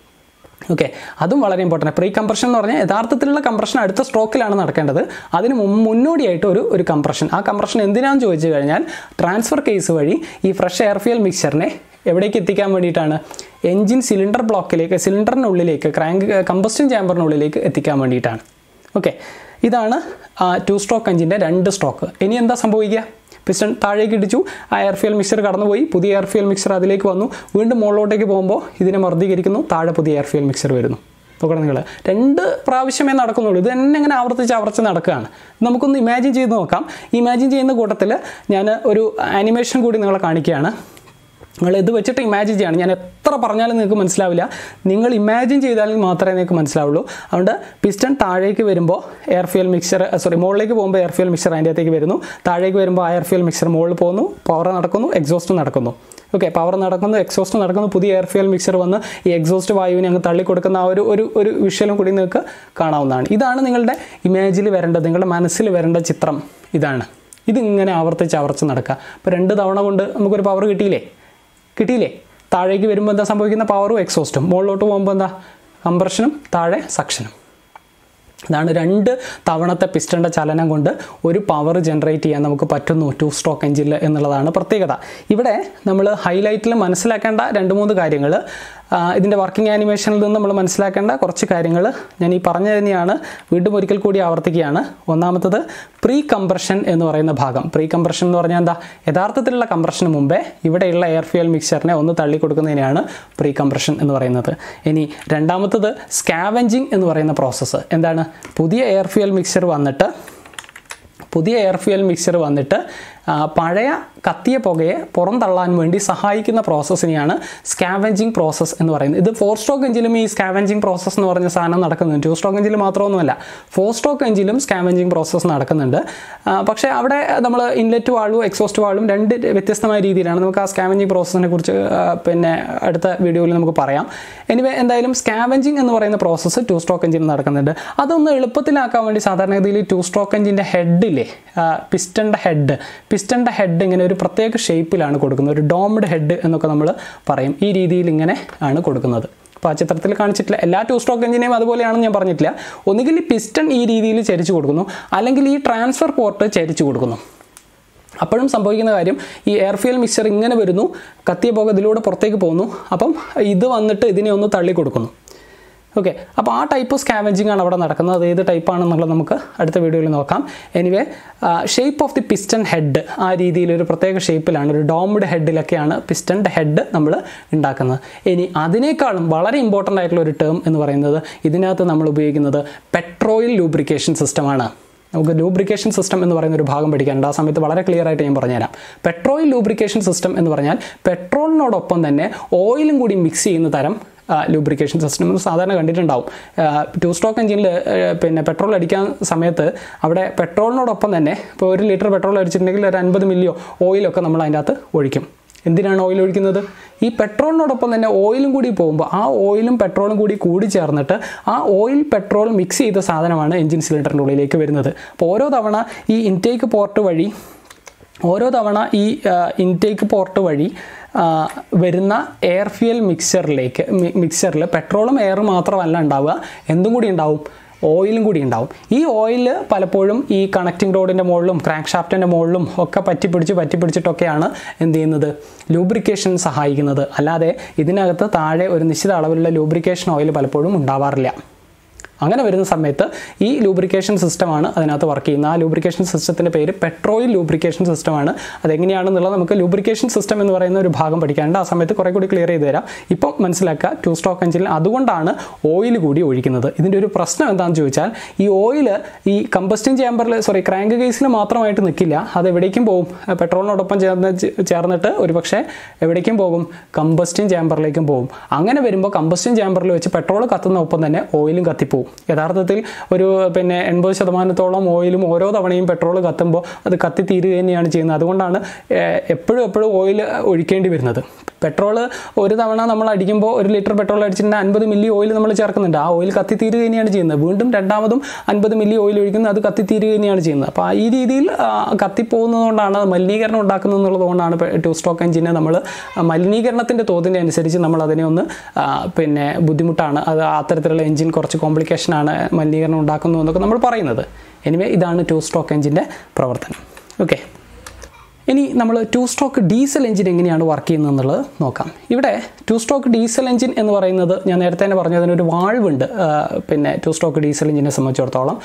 Speaker 1: ഓക്കെ അതും വളരെ ഇമ്പോർട്ടൻ്റ് പ്രീ കംപ്രഷൻ എന്ന് പറഞ്ഞാൽ യഥാർത്ഥത്തിലുള്ള കംപ്രഷൻ അടുത്ത സ്ട്രോക്കിലാണ് നടക്കേണ്ടത് അതിന് മുൻ- മുന്നോടിയായിട്ട് ഒരു ഒരു കംപ്രഷൻ ആ കംപ്രഷൻ എന്തിനാന്ന് ചോദിച്ചു കഴിഞ്ഞാൽ ട്രാൻസ്ഫർ കേസ് വഴി ഈ ഫ്രഷ് എയർ ഫ്യൂൽ മിക്സറിനെ എവിടേക്ക് എത്തിക്കാൻ വേണ്ടിയിട്ടാണ് എൻജിൻ സിലിണ്ടർ ബ്ലോക്കിലേക്ക് സിലിണ്ടറിനുള്ളിലേക്ക് ക്രാങ്ക് കമ്പസ്റ്റൻ ചാമ്പറിനുള്ളിലേക്ക് എത്തിക്കാൻ വേണ്ടിയിട്ടാണ് ഓക്കെ ഇതാണ് ടു സ്ട്രോക്ക് എഞ്ചിൻ്റെ രണ്ട് സ്ട്രോക്ക് ഇനി എന്താ സംഭവിക്കുക പിസ്റ്റൺ താഴേക്ക് ഇടിച്ചു ആ എയർ ഫ്യൂൽ മിക്സർ കടന്നുപോയി പുതിയ എയർ ഫ്യൂൽ മിക്സർ അതിലേക്ക് വന്നു വീണ്ടും മുകളിലോട്ടേക്ക് പോകുമ്പോൾ ഇതിനെ മർദ്ദീകരിക്കുന്നു താഴെ പുതിയ എയർ ഫ്യൂൽ മിക്സർ വരുന്നു നോക്കണം നിങ്ങൾ രണ്ട് പ്രാവശ്യമേ നടക്കുന്നുള്ളൂ ഇത് തന്നെ ഇങ്ങനെ ആവർത്തിച്ച് ആവർത്തിച്ച് നടക്കുകയാണ് നമുക്കൊന്ന് ഇമാജിൻ ചെയ്ത് നോക്കാം ഇമാജിൻ ചെയ്യുന്ന കൂട്ടത്തിൽ ഞാൻ ഒരു ആനിമേഷൻ കൂടി നിങ്ങളെ കാണിക്കുകയാണ് നിങ്ങൾ ഇത് വെച്ചിട്ട് ഇമാജിൻ ചെയ്യണം ഞാൻ എത്ര പറഞ്ഞാലും നിങ്ങൾക്ക് മനസ്സിലാവില്ല നിങ്ങൾ ഇമാജിൻ ചെയ്താൽ മാത്രമേ നിങ്ങൾക്ക് മനസ്സിലാവുള്ളൂ അതുകൊണ്ട് പിസ്റ്റൺ താഴേക്ക് വരുമ്പോൾ എയർ ഫ്യൂൽ മിക്സർ സോറി മുകളിലേക്ക് പോകുമ്പോൾ എയർ ഫ്യൂൽ മിക്സർ അതിൻ്റെ അകത്തേക്ക് വരുന്നു താഴേക്ക് വരുമ്പോൾ ആ എയർ ഫ്യൂൽ മിക്സർ മുകളിൽ പോകുന്നു പവർ നടക്കുന്നു എക്സോസ്റ്റ് നടക്കുന്നു ഓക്കെ പവർ നടക്കുന്നു എക്സോസ്റ്റ് നടക്കുന്നു പുതിയ എയർ ഫ്യൂൽ മിക്സർ വന്ന് ഈ എക്സോസ്റ്റ് വായുവിനെ അങ്ങ് തള്ളിക്കൊടുക്കുന്ന ആ ഒരു ഒരു ഒരു വിഷ്വലും കൂടി നിങ്ങൾക്ക് കാണാവുന്നതാണ് ഇതാണ് നിങ്ങളുടെ ഇമേജിൽ വരേണ്ടത് നിങ്ങളുടെ മനസ്സിൽ വരേണ്ട ചിത്രം ഇതാണ് ഇതിങ്ങനെ ആവർത്തിച്ച് ആവർത്തിച്ച് നടക്കുക അപ്പോൾ രണ്ട് തവണ കൊണ്ട് നമുക്കൊരു പവർ കിട്ടിയില്ലേ കിട്ടിയില്ലേ താഴേക്ക് വരുമ്പോൾ എന്താ സംഭവിക്കുന്ന പവറും എക്സോസ്റ്റും മുകളിലോട്ട് പോകുമ്പോൾ എന്താ കംപ്രഷനും താഴെ സക്ഷനും അതാണ് രണ്ട് തവണത്തെ പിസ്റ്റൻ്റെ ചലനം കൊണ്ട് ഒരു പവർ ജനറേറ്റ് ചെയ്യാൻ നമുക്ക് പറ്റുന്നു ടു സ്ട്രോക്ക് എഞ്ചിനിൽ എന്നുള്ളതാണ് പ്രത്യേകത ഇവിടെ നമ്മൾ ഹൈലൈറ്റിൽ മനസ്സിലാക്കേണ്ട രണ്ട് മൂന്ന് കാര്യങ്ങൾ ഇതിൻ്റെ വർക്കിംഗ് ആനിമേഷനിൽ നിന്ന് നമ്മൾ മനസ്സിലാക്കേണ്ട കുറച്ച് കാര്യങ്ങൾ ഞാൻ ഈ പറഞ്ഞു തന്നെയാണ് വീണ്ടും ഒരിക്കൽ കൂടി ആവർത്തിക്കുകയാണ് ഒന്നാമത്തത് പ്രീ കംപ്രഷൻ എന്ന് പറയുന്ന ഭാഗം പ്രീ കംപ്രഷൻ എന്ന് പറഞ്ഞാൽ എന്താ യഥാർത്ഥത്തിലുള്ള കംപ്രഷന് മുമ്പേ ഇവിടെയുള്ള എയർ ഫ്യൂൽ മിക്സറിനെ ഒന്ന് തള്ളി കൊടുക്കുന്നതിനെയാണ് പ്രീ കംപ്രഷൻ എന്ന് പറയുന്നത് ഇനി രണ്ടാമത്തത് സ്കാവെഞ്ചിങ് എന്ന് പറയുന്ന പ്രോസസ്സ് എന്താണ് പുതിയ എയർ ഫ്യൂൽ മിക്സർ വന്നിട്ട് പുതിയ എയർ ഫ്യൂൽ മിക്സർ വന്നിട്ട് ആ, പഴയ കത്തിയ പുകയെ പുറന്തള്ളാൻ വേണ്ടി സഹായിക്കുന്ന പ്രോസസ്സിനെയാണ് സ്കാവെഞ്ചിങ് പ്രോസസ്സ് എന്ന് പറയുന്നത് ഇത് ഫോർ സ്ട്രോക്ക് എഞ്ചിലും ഈ സ്കാവെഞ്ചിങ് പ്രോസസ്സ് എന്ന് പറഞ്ഞ സാധനം നടക്കുന്നുണ്ട് ടു സ്ട്രോക്ക് എഞ്ചിൽ മാത്രമൊന്നുമല്ല ഫോർ സ്ട്രോക്ക് എഞ്ചിലും സ്കാവെഞ്ചിങ് പ്രോസസ്സ് നടക്കുന്നുണ്ട് ആ, പക്ഷേ അവിടെ നമ്മൾ ഇൻലെറ്റ് വാൾവും എക്സോസ്റ്റ് വാൾവും രണ്ട് വ്യത്യസ്തമായ രീതിയിലാണ് നമുക്ക് ആ സ്കാവെഞ്ചിങ് പ്രോസസ്സിനെ കുറിച്ച് ആ, പിന്നെ അടുത്ത വീഡിയോയിൽ നമുക്ക് പറയാം എനിവേ എന്തായാലും സ്കാവെഞ്ചിങ് എന്ന് പറയുന്ന പ്രോസസ്സ് ടു സ്ട്രോക്ക് എഞ്ചിനിൽ നടക്കുന്നുണ്ട് അതൊന്ന് എളുപ്പത്തിലാക്കാൻ വേണ്ടി സാധാരണഗതിയിൽ ടു സ്ട്രോക്ക് എഞ്ചിൻ്റെ ഹെഡില്ലേ പിസ്റ്റൻ്റെ ഹെഡ് പിസ്റ്റൻ്റെ ഹെഡ് ഇങ്ങനെ ഒരു പ്രത്യേക ഷേപ്പിലാണ് കൊടുക്കുന്നത് ഒരു ഡോംഡ് ഹെഡ് എന്നൊക്കെ നമ്മൾ പറയും ഈ രീതിയിൽ ഇങ്ങനെ ആണ് കൊടുക്കുന്നത് അപ്പോൾ ആ ചിത്രത്തിൽ കാണിച്ചിട്ടില്ല എല്ലാ ടു സ്ട്രോക്ക് എഞ്ചിനെയും അതുപോലെയാണെന്ന് ഞാൻ പറഞ്ഞിട്ടില്ല ഒന്നുകിൽ ഈ പിസ്റ്റൺ ഈ രീതിയിൽ ചരിച്ചു കൊടുക്കുന്നു അല്ലെങ്കിൽ ഈ ട്രാൻസ്ഫർ പോർട്ട് ചരിച്ചു കൊടുക്കുന്നു അപ്പോഴും സംഭവിക്കുന്ന കാര്യം ഈ എയർ ഫ്യൂൽ മിക്സർ ഇങ്ങനെ വരുന്നു കത്തിയ പുക ഇതിലൂടെ പുറത്തേക്ക് പോകുന്നു അപ്പം ഇത് വന്നിട്ട് ഇതിനെ ഒന്ന് തള്ളി കൊടുക്കുന്നു ഓക്കെ അപ്പോൾ ആ ടൈപ്പ് സ്കാവെഞ്ചിങ് ആണ് അവിടെ നടക്കുന്നത് അത് ഏത് ടൈപ്പാണെന്നുള്ളത് നമുക്ക് അടുത്ത വീഡിയോയിൽ നോക്കാം anyway shape of the piston head ആ രീതിയിൽ ഒരു പ്രത്യേക ഷേപ്പിലാണ് ഒരു ഡോംഡ് ഹെഡിലൊക്കെയാണ് പിസ്റ്റൻ്റെ ഹെഡ് നമ്മൾ ഉണ്ടാക്കുന്നത് ഇനി അതിനേക്കാളും വളരെ ഇമ്പോർട്ടൻ്റ് ആയിട്ടുള്ള ഒരു ടേം എന്ന് പറയുന്നത് ഇതിനകത്ത് നമ്മൾ ഉപയോഗിക്കുന്നത് പെട്രോയിൽ ലൂബ്രിക്കേഷൻ സിസ്റ്റമാണ് നമുക്ക് ലൂബ്രിക്കേഷൻ സിസ്റ്റം എന്ന് പറയുന്ന ഒരു ഭാഗം പഠിക്കാനുണ്ട് ആ സമയത്ത് വളരെ ക്ലിയർ ആയിട്ട് ഞാൻ പറഞ്ഞുതരാം പെട്രോയിൽ ലൂബ്രിക്കേഷൻ സിസ്റ്റം എന്ന് പറഞ്ഞാൽ പെട്രോളിനോടൊപ്പം തന്നെ ഓയിലും കൂടി മിക്സ് ചെയ്യുന്ന തരം ലൂബ്രിക്കേഷൻ സിസ്റ്റം നമ്മൾ സാധാരണ കണ്ടിട്ടുണ്ടാവും ടു സ്ട്രോക്ക് എഞ്ചിനിൽ പിന്നെ പെട്രോൾ അടിക്കാൻ സമയത്ത് അവിടെ പെട്രോളിനോടൊപ്പം തന്നെ ഇപ്പോൾ ഒരു ലിറ്റർ പെട്രോൾ അടിച്ചിട്ടുണ്ടെങ്കിൽ ഒരു അൻപത് മില്ലിയോ ഓയിലൊക്കെ നമ്മൾ അതിൻ്റെ അകത്ത് ഒഴിക്കും എന്തിനാണ് ഓയിൽ ഒഴിക്കുന്നത് ഈ പെട്രോളിനോടൊപ്പം തന്നെ ഓയിലും കൂടി പോകുമ്പോൾ ആ ഓയിലും പെട്രോളും കൂടി കൂടി ചേർന്നിട്ട് ആ ഓയിൽ പെട്രോൾ മിക്സ് ചെയ്ത സാധനമാണ് എഞ്ചിൻ സിലിണ്ടറിൻ്റെ ഉള്ളിലേക്ക് വരുന്നത് അപ്പോൾ ഓരോ തവണ ഈ ഇൻടേക്ക് പോർട്ട് വഴി ഓരോ തവണ ഈ ഇൻടേക്ക് പോർട്ട് വഴി ആ, വരുന്ന എയർ ഫ്യൂൽ മിക്സറിലേക്ക് മിക്സറിൽ പെട്രോളും എയറും മാത്രമല്ല ഉണ്ടാവുക എന്തും കൂടി ഉണ്ടാവും ഓയിലും കൂടി ഉണ്ടാവും ഈ ഓയിൽ പലപ്പോഴും ഈ കണക്റ്റിംഗ് റോഡിൻ്റെ മുകളിലും ക്രാങ്ക് ഷാഫ്റ്റിൻ്റെ മുകളിലും ഒക്കെ പറ്റിപ്പിടിച്ച് പറ്റിപ്പിടിച്ചിട്ടൊക്കെയാണ് എന്ത് ചെയ്യുന്നത് ലൂബ്രിക്കേഷൻ സഹായിക്കുന്നത് അല്ലാതെ ഇതിനകത്ത് താഴെ ഒരു നിശ്ചിത അളവിലുള്ള ലൂബ്രിക്കേഷൻ ഓയിൽ പലപ്പോഴും ഉണ്ടാവാറില്ല അങ്ങനെ വരുന്ന സമയത്ത് ഈ ലൂബ്രിക്കേഷൻ സിസ്റ്റമാണ് അതിനകത്ത് വർക്ക് ചെയ്യുന്നത് ആ ലൂബ്രിക്കേഷൻ സിസ്റ്റത്തിൻ്റെ പേര് പെട്രോയിൽ ലൂബ്രിക്കേഷൻ സിസ്റ്റമാണ് അതെങ്ങനെയാണെന്നുള്ളത് നമുക്ക് ലൂബ്രിക്കേഷൻ സിസ്റ്റം എന്ന് പറയുന്ന ഒരു ഭാഗം പഠിക്കാനുണ്ട് ആ സമയത്ത് കുറേ കൂടി ക്ലിയർ ചെയ്ത് തരാം ഇപ്പം മനസ്സിലാക്കുക ടു സ്ട്രോക്ക് എഞ്ചിനിൽ അതുകൊണ്ടാണ് ഓയിൽ കൂടി ഒഴിക്കുന്നത് ഇതിൻ്റെ ഒരു പ്രശ്നം എന്താണെന്ന് ചോദിച്ചാൽ ഈ ഓയിൽ ഈ കമ്പസ്റ്റിൻ ചേമ്പറിൽ സോറി ക്രാങ്ക് കേസിൽ മാത്രമായിട്ട് നിൽക്കില്ല അത് എവിടേക്കും പോകും പെട്രോളിനോടൊപ്പം ചേർന്ന് ചേർന്നിട്ട് ഒരുപക്ഷെ എവിടേക്കും പോകും കമ്പസ്റ്റിൻ ചേമ്പറിലേക്കും പോകും അങ്ങനെ വരുമ്പോൾ കമ്പസ്റ്റിൻ ചേമ്പറിൽ വെച്ച് പെട്രോൾ കത്തുന്ന ഒപ്പം തന്നെ ഓയിലും കത്തിപ്പോവും യഥാർത്ഥത്തിൽ ഒരു പിന്നെ എൺപത് ശതമാനത്തോളം ഓയിലും ഓരോ തവണയും പെട്രോൾ കത്തുമ്പോൾ അത് കത്തിത്തീരുക തന്നെയാണ് ചെയ്യുന്നത് അതുകൊണ്ടാണ് ഏഹ്, എപ്പോഴും എപ്പോഴും ഓയിൽ ഒഴിക്കേണ്ടി വരുന്നത് പെട്രോൾ ഒരു തവണ നമ്മൾ അടിക്കുമ്പോൾ ഒരു ലിറ്റർ പെട്രോൾ അടിച്ചിട്ടുണ്ടെങ്കിൽ അൻപത് മില്ലി ഓയിൽ നമ്മൾ ചേർക്കുന്നുണ്ട് ആ ഓയിൽ കത്തിത്തീരുക തന്നെയാണ് ചെയ്യുന്നത് വീണ്ടും രണ്ടാമതും അൻപത് മില്ലി ഓയിൽ ഒഴിക്കുന്നത് അത് കത്തിത്തീരുക തന്നെയാണ് ചെയ്യുന്നത് അപ്പോൾ ഈ രീതിയിൽ ആ, കത്തിപ്പോകുന്നതുകൊണ്ടാണ് അത് മലിനീകരണം ഉണ്ടാക്കുന്നത് എന്നുള്ളതുകൊണ്ടാണ് ടു സ്ട്രോക്ക് എഞ്ചിനെ നമ്മൾ മലിനീകരണത്തിൻ്റെ തോതിൻ്റെ അനുസരിച്ച് നമ്മൾ അതിനെ ഒന്ന് ആ, പിന്നെ ബുദ്ധിമുട്ടാണ് അത് അത്തരത്തിലുള്ള എഞ്ചിൻ കുറച്ച് കോംപ്ലിക്കേഷനാണ് മലിനീകരണം ഉണ്ടാക്കുന്നു എന്നൊക്കെ നമ്മൾ പറയുന്നത് എനിവേ ഇതാണ് ടു സ്ട്രോക്ക് എഞ്ചിൻ്റെ പ്രവർത്തനം ഓക്കെ ഇനി നമ്മൾ ടു സ്ട്രോക്ക് ഡീസൽ എഞ്ചിൻ എങ്ങനെയാണ് വർക്ക് ചെയ്യുന്നത് എന്നുള്ളത് നോക്കാം ഇവിടെ ടു സ്ട്രോക്ക് ഡീസൽ എഞ്ചിൻ എന്ന് പറയുന്നത് ഞാൻ നേരത്തെ തന്നെ പറഞ്ഞു അതിനൊരു വാൾവുണ്ട് ആ, പിന്നെ ടു സ്ട്രോക്ക് ഡീസൽ എഞ്ചിനെ സംബന്ധിച്ചിടത്തോളം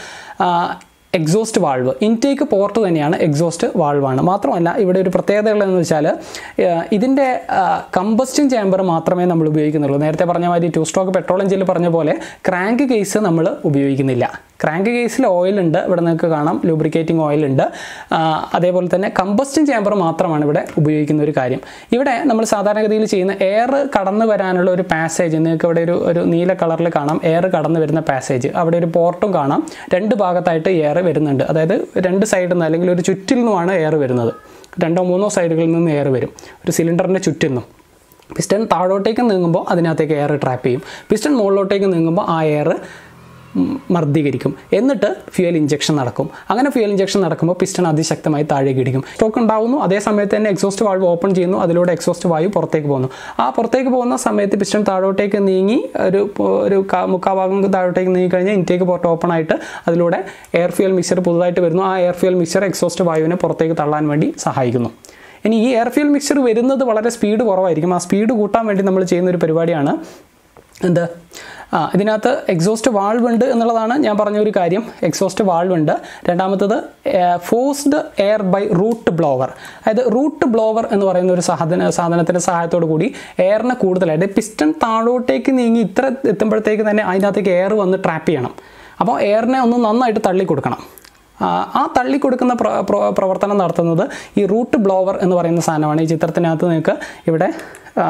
Speaker 1: എക്സോസ്റ്റ് വാൾവ് ഇൻടേക്ക് പോർട്ട് തന്നെയാണ് എക്സോസ്റ്റ് വാൾവാണ് മാത്രമല്ല ഇവിടെ ഒരു പ്രത്യേകതകളെന്ന് വെച്ചാൽ ഇതിൻ്റെ കമ്പസ്റ്റിൻ ചേമ്പർ മാത്രമേ നമ്മൾ ഉപയോഗിക്കുന്നുള്ളൂ നേരത്തെ പറഞ്ഞ മാതിരി ടു സ്ട്രോക്ക് പെട്രോൾ എഞ്ചിനിൽ പറഞ്ഞ പോലെ ക്രാങ്ക് കേസ് നമ്മൾ ഉപയോഗിക്കുന്നില്ല ക്രാങ്ക് കേസിൽ ഓയിലുണ്ട് ഇവിടെ നിങ്ങൾക്ക് കാണാം ലൂബ്രിക്കേറ്റിംഗ് ഓയിലുണ്ട് ആ, അതേപോലെ തന്നെ കമ്പസ്റ്റിൻ ചേമ്പർ മാത്രമാണ് ഇവിടെ ഉപയോഗിക്കുന്ന ഒരു കാര്യം ഇവിടെ നമ്മൾ സാധാരണഗതിയിൽ ചെയ്യുന്ന എയർ കടന്നു വരാനുള്ള ഒരു പാസേജ് നിങ്ങൾക്ക് ഇവിടെ ഒരു ഒരു നീല കളറിൽ കാണാം എയർ കടന്നു വരുന്ന പാസേജ് അവിടെ ഒരു പോർട്ടും കാണാം രണ്ട് ഭാഗത്തായിട്ട് എയർ വരുന്നുണ്ട് അതായത് രണ്ട് സൈഡിൽ നിന്ന് അല്ലെങ്കിൽ ഒരു ചുറ്റിൽ നിന്നുമാണ് എയർ വരുന്നത് രണ്ടോ മൂന്നോ സൈഡുകളിൽ നിന്ന് എയർ വരും ഒരു സിലിണ്ടറിൻ്റെ ചുറ്റിൽ നിന്നും പിസ്റ്റൺ താഴോട്ടേക്ക് നീങ്ങുമ്പോൾ അതിനകത്തേക്ക് എയർ ട്രാപ്പ് ചെയ്യും പിസ്റ്റൺ മുകളിലോട്ടേക്ക് നീങ്ങുമ്പോൾ ആ എയർ മർദ്ദീകരിക്കും എന്നിട്ട് ഫ്യൂൽ ഇഞ്ചക്ഷൻ നടക്കും അങ്ങനെ ഫ്യൂൽ ഇഞ്ചക്ഷൻ നടക്കുമ്പോൾ പിസ്റ്റൺ അതിശക്തമായി താഴേക്ക് ഇടിക്കും സ്റ്റോക്ക് ഉണ്ടാവുന്നു അതേ സമയത്ത് തന്നെ എക്സോസ്റ്റ് വാൾവ് ഓപ്പൺ ചെയ്യുന്നു അതിലൂടെ എക്സോസ്റ്റ് വായു പുറത്തേക്ക് പോകുന്നു ആ പുറത്തേക്ക് പോകുന്ന സമയത്ത് പിസ്റ്റൺ താഴോട്ടേക്ക് നീങ്ങി ഒരു ഒരു കാ- മുക്കാൽ ഭാഗം താഴോട്ടേക്ക് നീങ്ങി കഴിഞ്ഞാൽ ഇൻടേക്ക് പോർട്ട് ഓപ്പൺ ആയിട്ട് അതിലൂടെ എയർ ഫ്യൂൽ മിക്സർ പുതുതായിട്ട് വരുന്നു ആ എയർ ഫ്യൂൽ മിക്സർ എക്സോസ്റ്റ് വായുവിനെ പുറത്തേക്ക് തള്ളാൻ വേണ്ടി സഹായിക്കുന്നു ഇനി ഈ എയർ ഫ്യൂൽ മിക്സർ വരുന്നത് വളരെ സ്പീഡ് കുറവായിരിക്കും ആ സ്പീഡ് കൂട്ടാൻ വേണ്ടി നമ്മൾ ചെയ്യുന്ന ഒരു പരിപാടിയാണ് എന്ത് ആ ഇതിനകത്ത് എക്സോസ്റ്റ് വാൾവ് ഉണ്ട് എന്നുള്ളതാണ് ഞാൻ പറഞ്ഞ ഒരു കാര്യം എക്സോസ്റ്റ് വാൾവ് ഉണ്ട് രണ്ടാമത്തത് forced air by root blower അതായത് റൂട്ട് ബ്ലോവർ എന്ന് പറയുന്ന ഒരു സാധന സാധനത്തിൻ്റെ സഹായത്തോടു കൂടി എയറിനെ കൂടുതലായിട്ട് പിസ്റ്റൺ താഴോട്ടേക്ക് നീങ്ങി ഇത്ര എത്തുമ്പോഴത്തേക്ക് തന്നെ അതിനകത്തേക്ക് എയർ വന്ന് ട്രാപ്പ് ചെയ്യണം അപ്പോൾ എയറിനെ ഒന്ന് നന്നായിട്ട് തള്ളി കൊടുക്കണം ആ, ആ തള്ളി കൊടുക്കുന്ന പ്ര പ്ര- പ്രവർത്തനം നടത്തുന്നത് ഈ റൂട്ട് ബ്ലോവർ എന്ന് പറയുന്ന സാധനമാണ് ഈ ചിത്രത്തിനകത്ത് നിങ്ങൾക്ക് ഇവിടെ ആ,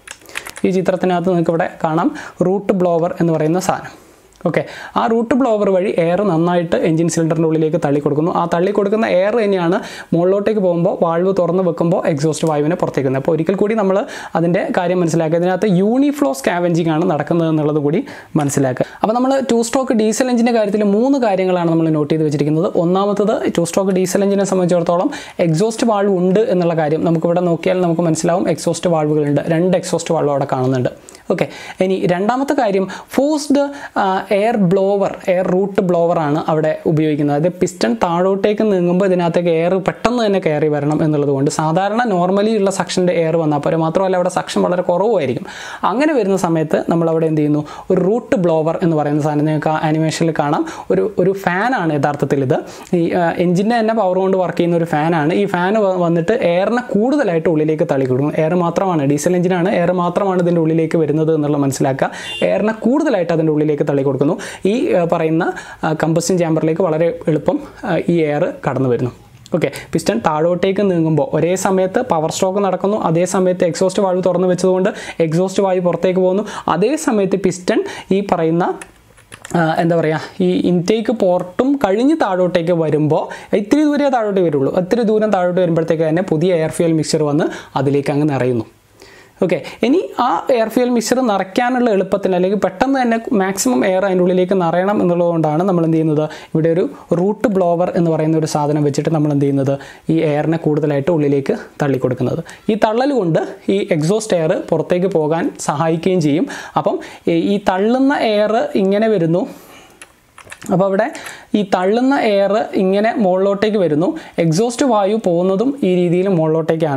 Speaker 1: ഈ ചിത്രത്തിനകത്ത് നിങ്ങൾക്ക് ഇവിടെ കാണാം റൂട്ട് ബ്ലോവർ എന്ന് പറയുന്ന സാധനം ഓക്കെ ആ റൂട്ട് ബ്ലോവർ വഴി എയർ നന്നായിട്ട് എഞ്ചിൻ സിലിണ്ടറിൻ്റെ ഉള്ളിലേക്ക് തള്ളി കൊടുക്കുന്നു ആ തള്ളി കൊടുക്കുന്ന എയർ തന്നെയാണ് മുകളിലോട്ടേക്ക് പോകുമ്പോൾ വാൾവ് തുറന്ന് വെക്കുമ്പോൾ എക്സോസ്റ്റ് വായുവിനെ പുറത്തേക്ക് വരുന്നത് അപ്പോൾ ഒരിക്കൽ കൂടി നമ്മൾ അതിൻ്റെ കാര്യം മനസ്സിലാക്കുക ഇതിനകത്ത് യൂണിഫ്ലോ സ്കാവെഞ്ചിങ് ആണ് നടക്കുന്നത് എന്നുള്ളത് കൂടി മനസ്സിലാക്കുക അപ്പോൾ നമ്മൾ ടു സ്ട്രോക്ക് ഡീസൽ എഞ്ചിൻ്റെ കാര്യത്തിൽ മൂന്ന് കാര്യങ്ങളാണ് നമ്മൾ നോട്ട് ചെയ്ത് വെച്ചിരിക്കുന്നത് ഒന്നാമത്തത് ടു സ്ട്രോക്ക് ഡീസൽ എഞ്ചിനെ സംബന്ധിച്ചിടത്തോളം എക്സോസ്റ്റ് വാൾവ് ഉണ്ട് എന്നുള്ള കാര്യം നമുക്കിവിടെ നോക്കിയാൽ നമുക്ക് മനസ്സിലാവും എക്സോസ്റ്റ് വാൾവുകളുണ്ട് രണ്ട് എക്സോസ്റ്റ് വാൾവ് അവിടെ കാണുന്നുണ്ട് ഓക്കെ ഇനി രണ്ടാമത്തെ കാര്യം forced air blower air root blower ആണ് അവിടെ ഉപയോഗിക്കുന്നത് അതായത് പിസ്റ്റൺ താഴോട്ടേക്ക് നീങ്ങുമ്പോൾ ഇതിനകത്തേക്ക് എയർ പെട്ടെന്ന് തന്നെ കയറി വരണം എന്നുള്ളത് കൊണ്ട് സാധാരണ നോർമലി ഉള്ള സക്ഷൻ്റെ എയർ വന്നാൽ പോരെ മാത്രമല്ല അവിടെ സക്ഷൻ വളരെ കുറവായിരിക്കും അങ്ങനെ വരുന്ന സമയത്ത് നമ്മൾ അവിടെ എന്ത് ചെയ്യുന്നു ഒരു റൂട്ട് ബ്ലോവർ എന്ന് പറയുന്ന സാധനം നിങ്ങൾക്ക് ആനിമേഷനിൽ കാണാം ഒരു ഒരു ഫാനാണ് യഥാർത്ഥത്തിൽ ഇത് ഈ എഞ്ചിൻ്റെ തന്നെ പവർ കൊണ്ട് വർക്ക് ചെയ്യുന്ന ഒരു ഫാനാണ് ഈ ഫാൻ വന്നിട്ട് എയറിനെ കൂടുതലായിട്ട് ഉള്ളിലേക്ക് തള്ളി കൊടുക്കും എയർ മാത്രമാണ് ഡീസൽ എഞ്ചിനാണ് എയർ മാത്രമാണ് ഇതിൻ്റെ ഉള്ളിലേക്ക് വരുന്നത് എന്നുള്ളത് മനസ്സിലാക്കുക എയറിനെ കൂടുതലായിട്ട് അതിൻ്റെ ഉള്ളിലേക്ക് തള്ളി കൊടുക്കുന്നു ഈ ആ, പറയുന്ന കമ്പസ്റ്റിൻ ചാമ്പറിലേക്ക് വളരെ എളുപ്പം ആ, ഈ എയർ കടന്നു വരുന്നു ഓക്കെ പിസ്റ്റൺ താഴോട്ടേക്ക് നീങ്ങുമ്പോൾ ഒരേ സമയത്ത് പവർ സ്ട്രോക്ക് നടക്കുന്നു അതേ സമയത്ത് എക്സോസ്റ്റ് വായു തുറന്നു വെച്ചതുകൊണ്ട് എക്സോസ്റ്റ് വായു പുറത്തേക്ക് പോകുന്നു അതേ സമയത്ത് പിസ്റ്റൺ ഈ പറയുന്ന ആ, എന്താ പറയുക ഈ ഇൻടേക്ക് പോർട്ടും കഴിഞ്ഞ് താഴോട്ടേക്ക് വരുമ്പോൾ ഇത്തിരി ദൂരെ താഴോട്ട് വരുള്ളൂ ഇത്തിരി ദൂരം താഴോട്ട് വരുമ്പോഴത്തേക്ക് തന്നെ പുതിയ എയർ ഫ്യൂൽ മിക്സർ വന്ന് അതിലേക്ക് അങ്ങ് നിറയുന്നു ഓക്കെ ഇനി ആ എയർ ഫ്യൂൽ മിക്സർ നിറയ്ക്കാനുള്ള എളുപ്പത്തിന് അല്ലെങ്കിൽ പെട്ടെന്ന് തന്നെ മാക്സിമം എയർ അതിൻ്റെ ഉള്ളിലേക്ക് നിറയണം എന്നുള്ളതുകൊണ്ടാണ് നമ്മൾ എന്ത് ചെയ്യുന്നത് ഇവിടെ ഒരു റൂട്ട് ബ്ലോവർ എന്ന് പറയുന്ന ഒരു സാധനം വെച്ചിട്ട് നമ്മൾ എന്ത് ചെയ്യുന്നത് ഈ എയറിനെ കൂടുതലായിട്ട് ഉള്ളിലേക്ക് തള്ളിക്കൊടുക്കുന്നത് ഈ തള്ളൽ കൊണ്ട് ഈ എക്സോസ്റ്റ് എയർ പുറത്തേക്ക് പോകാൻ സഹായിക്കുകയും ചെയ്യും അപ്പം ഈ- ഈ തള്ളുന്ന എയർ ഇങ്ങനെ വരുന്നു അപ്പോൾ അവിടെ ഈ തള്ളുന്ന എയർ ഇങ്ങനെ മുകളിലോട്ടേക്ക് വരുന്നു എക്സോസ്റ്റ് വായു പോകുന്നതും ഈ രീതിയിൽ മുകളിലോട്ടേക്കാണ്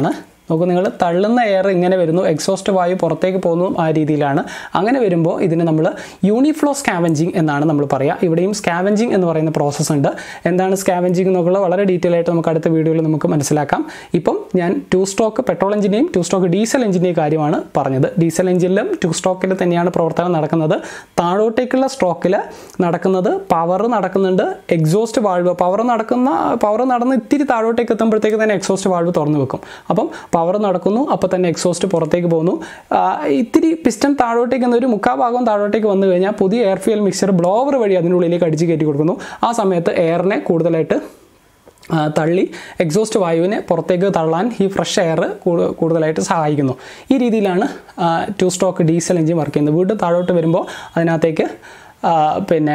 Speaker 1: നോക്കൂ നിങ്ങൾ തള്ളുന്ന എയർ ഇങ്ങനെ വരുന്നു എക്സോസ്റ്റ് വായു പുറത്തേക്ക് പോകുന്നു ആ രീതിയിലാണ് അങ്ങനെ വരുമ്പോൾ ഇതിന് നമ്മൾ യൂണിഫ്ലോ സ്കാവഞ്ചിങ് എന്നാണ് നമ്മൾ പറയുക ഇവിടെയും സ്കാവഞ്ചിങ് എന്ന് പറയുന്ന പ്രോസസ്സ് ഉണ്ട് എന്താണ് സ്കാവഞ്ചിങ് എന്നുള്ളത് വളരെ ഡീറ്റെയിൽ ആയിട്ട് നമുക്ക് അടുത്ത വീഡിയോയിൽ നമുക്ക് മനസ്സിലാക്കാം ഇപ്പം ഞാൻ ടു സ്ട്രോക്ക് പെട്രോൾ എഞ്ചിൻ്റെയും ടു സ്ട്രോക്ക് ഡീസൽ എഞ്ചിൻ്റെയും കാര്യമാണ് പറഞ്ഞത് ഡീസൽ എഞ്ചിനിലും ടു സ്ട്രോക്കിൽ തന്നെയാണ് പ്രവർത്തനം നടക്കുന്നത് താഴോട്ടേക്കുള്ള സ്ട്രോക്കിൽ നടക്കുന്നത് പവർ നടക്കുന്നുണ്ട് എക്സോസ്റ്റ് വാൾവ് പവർ നടക്കുന്ന പവർ നടന്ന് ഇത്തിരി താഴോട്ടേക്ക് എത്തുമ്പോഴത്തേക്ക് തന്നെ എക്സോസ്റ്റ് വാൾവ് തുറന്നു വെക്കും അപ്പം പവർ നടക്കുന്നു അപ്പോൾ തന്നെ എക്സോസ്റ്റ് പുറത്തേക്ക് പോകുന്നു ആ, ഇത്തിരി പിസ്റ്റൺ താഴോട്ടേക്ക് എന്ന ഒരു മുക്കാ ഭാഗം താഴോട്ടേക്ക് വന്നു കഴിഞ്ഞാൽ പുതിയ എയർ ഫ്യൂൽ മിക്സർ ബ്ലോവർ വഴി അതിനുള്ളിലേക്ക് അടിച്ച് കയറ്റി കൊടുക്കുന്നു ആ സമയത്ത് എയറിനെ കൂടുതലായിട്ട് ആ, തള്ളി എക്സോസ്റ്റ് വായുവിനെ പുറത്തേക്ക് തള്ളാൻ ഈ ഫ്രഷ് എയർ കൂടുതലായിട്ട് സഹായിക്കുന്നു ഈ രീതിയിലാണ് two stroke diesel engine work ചെയ്യുന്നത് വീണ്ടും താഴോട്ട് വരുമ്പോൾ അതിനകത്തേക്ക് ആ, പിന്നെ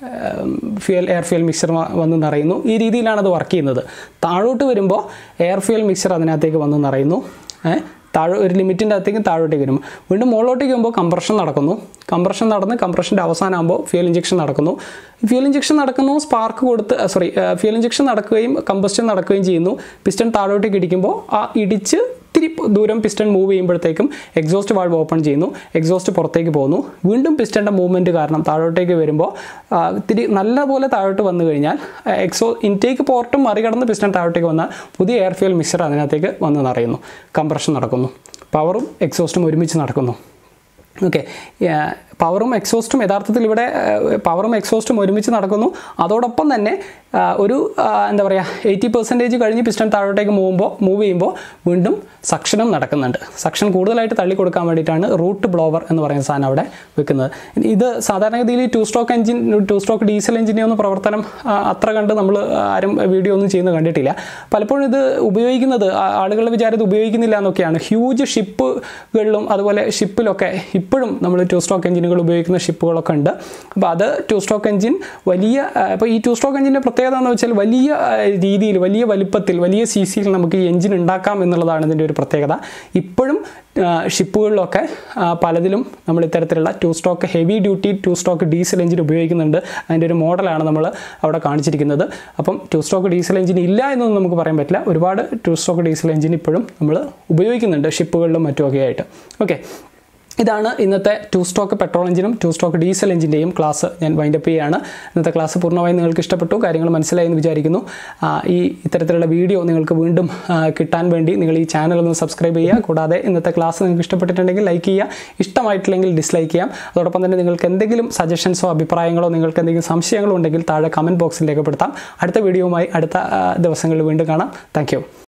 Speaker 1: ഫ്യൂൽ എയർ ഫ്യൂൽ മിക്സർ വന്ന് നിറയുന്നു ഈ രീതിയിലാണ് അത് വർക്ക് ചെയ്യുന്നത് താഴോട്ട് വരുമ്പോൾ എയർ ഫ്യൂൽ മിക്സർ അതിനകത്തേക്ക് വന്ന് നിറയുന്നു ഏ, താഴെ ഒരു ലിമിറ്റിൻ്റെ അകത്തേക്ക് താഴോട്ടേക്ക് വരും വീണ്ടും മുകളിലോട്ടേക്ക് വരുമ്പോൾ കംപ്രഷൻ നടക്കുന്നു കംപ്രഷൻ നടന്ന് കംപ്രഷൻ്റെ അവസാനമാകുമ്പോൾ ഫ്യൂൽ ഇഞ്ചക്ഷൻ നടക്കുന്നു ഫ്യൂൽ ഇഞ്ചക്ഷൻ നടക്കുന്നു സ്പാർക്ക് കൊടുത്ത് സോറി ഫ്യൂൽ ഇഞ്ചക്ഷൻ നടക്കുകയും കമ്പസ്റ്റൻ നടക്കുകയും ചെയ്യുന്നു പിസ്റ്റൺ താഴോട്ടേക്ക് ഇടിക്കുമ്പോൾ ആ ഇടിച്ച് ഇത്തിരി ദൂരം പിസ്റ്റൺ മൂവ് ചെയ്യുമ്പോഴത്തേക്കും എക്സോസ്റ്റ് വാൾവ് ഓപ്പൺ ചെയ്യുന്നു എക്സോസ്റ്റ് പുറത്തേക്ക് പോകുന്നു വീണ്ടും പിസ്റ്റൻ്റെ മൂവ്മെൻറ്റ് കാരണം താഴോട്ടേക്ക് വരുമ്പോൾ ആ, ഇത്തിരി നല്ലപോലെ താഴോട്ട് വന്നു കഴിഞ്ഞാൽ എക്സോ ഇൻടേക്ക് പോർട്ടും മറികടന്ന് പിസ്റ്റൺ താഴോട്ടേക്ക് വന്നാൽ പുതിയ എയർ ഫ്യൂൽ മിക്സർ അതിനകത്തേക്ക് വന്ന് നിറയുന്നു കംപ്രഷൻ നടക്കുന്നു പവറും എക്സോസ്റ്റും ഒരുമിച്ച് നടക്കുന്നു ഓക്കെ പവറും എക്സോസ്റ്റും യഥാർത്ഥത്തിൽ ഇവിടെ പവറും എക്സോസ്റ്റും ഒരുമിച്ച് നടക്കുന്നു അതോടൊപ്പം തന്നെ ആ, ഒരു ആ, എന്താ പറയുക എയ്റ്റി പെർസെൻറ്റേജ് കഴിഞ്ഞ് പിസ്റ്റൺ താഴോട്ടേക്ക് മൂവുമ്പോൾ മൂവ് ചെയ്യുമ്പോൾ വീണ്ടും സക്ഷനും നടക്കുന്നുണ്ട് സക്ഷൻ കൂടുതലായിട്ട് തള്ളി കൊടുക്കാൻ വേണ്ടിയിട്ടാണ് റൂട്ട് ബ്ലോവർ എന്ന് പറയുന്ന സാധനം അവിടെ വെക്കുന്നത് ഇത് സാധാരണഗതിയിൽ two stroke engine two stroke diesel എഞ്ചിൻ്റെ ഒന്നും പ്രവർത്തനം ആ, അത്ര കണ്ട് നമ്മൾ ആരും വീഡിയോ ഒന്നും ചെയ്യുന്നത് കണ്ടിട്ടില്ല പലപ്പോഴും ഇത് ഉപയോഗിക്കുന്നത് ആ- ആളുകളുടെ വിചാരം ഇത് ഉപയോഗിക്കുന്നില്ല എന്നൊക്കെയാണ് ഹ്യൂജ് ഷിപ്പുകളിലും അതുപോലെ ഷിപ്പിലൊക്കെ ഇപ്പോഴും നമ്മൾ ടു സ്ട്രോക്ക് എഞ്ചിനുകൾ ഉപയോഗിക്കുന്ന ഷിപ്പുകളൊക്കെ ഉണ്ട് അപ്പോൾ അത് ടു സ്ട്രോക്ക് എഞ്ചിൻ വലിയ അപ്പോൾ ഈ ടു സ്ട്രോക്ക് എഞ്ചിൻ്റെ പ്രത്യേകത എന്ന് വെച്ചാൽ വലിയ ആ, രീതിയിൽ വലിയ വലിപ്പത്തിൽ വലിയ സി സിയിൽ നമുക്ക് ഈ എഞ്ചിൻ ഉണ്ടാക്കാം എന്നുള്ളതാണ് ഇതിൻ്റെ ഒരു പ്രത്യേകത ഇപ്പോഴും ആ, ഷിപ്പുകളിലൊക്കെ ആ, പലതിലും നമ്മൾ ഇത്തരത്തിലുള്ള two stroke heavy duty two stroke diesel engine ഉപയോഗിക്കുന്നുണ്ട് അതിൻ്റെ ഒരു മോഡലാണ് നമ്മൾ അവിടെ കാണിച്ചിരിക്കുന്നത് അപ്പം ടു സ്ട്രോക്ക് ഡീസൽ എഞ്ചിൻ ഇല്ല എന്നൊന്നും നമുക്ക് പറയാൻ പറ്റില്ല ഒരുപാട് ടു സ്ട്രോക്ക് ഡീസൽ എഞ്ചിൻ ഇപ്പോഴും നമ്മൾ ഉപയോഗിക്കുന്നുണ്ട് ഷിപ്പുകളിലും മറ്റുമൊക്കെ ആയിട്ട് ഓക്കെ ഇതാണ് ഇന്നത്തെ ടു സ്റ്റോക്ക് പെട്രോൾ എഞ്ചിനും ടു സ്റ്റോക്ക് ഡീസൽ എഞ്ചിൻ്റെയും ക്ലാസ് ഞാൻ വൈൻഡപ്പ് ചെയ്യുകയാണ് ഇന്നത്തെ ക്ലാസ് പൂർണ്ണമായും നിങ്ങൾക്ക് ഇഷ്ടപ്പെട്ടു കാര്യങ്ങൾ മനസ്സിലായി എന്ന് വിചാരിക്കുന്നു ആ, ഈ ഇത്തരത്തിലുള്ള വീഡിയോ നിങ്ങൾക്ക് വീണ്ടും ആ, കിട്ടാൻ വേണ്ടി നിങ്ങൾ ഈ ചാനൽ ഒന്ന് സബ്സ്ക്രൈബ് ചെയ്യുക കൂടാതെ ഇന്നത്തെ ക്ലാസ് നിങ്ങൾക്ക് ഇഷ്ടപ്പെട്ടിട്ടുണ്ടെങ്കിൽ ലൈക്ക് ചെയ്യുക ഇഷ്ടമായിട്ടില്ലെങ്കിൽ ഡിസ്ലൈക്ക് ചെയ്യാം അതോടൊപ്പം തന്നെ നിങ്ങൾക്ക് എന്തെങ്കിലും സജഷൻസോ അഭിപ്രായങ്ങളോ നിങ്ങൾക്ക് എന്തെങ്കിലും സംശയങ്ങളോ ഉണ്ടെങ്കിൽ താഴെ കമൻറ്റ് ബോക്സിൽ രേഖപ്പെടുത്താം അടുത്ത വീഡിയോയുമായി അടുത്ത ആ, ദിവസങ്ങളിൽ വീണ്ടും കാണാം താങ്ക്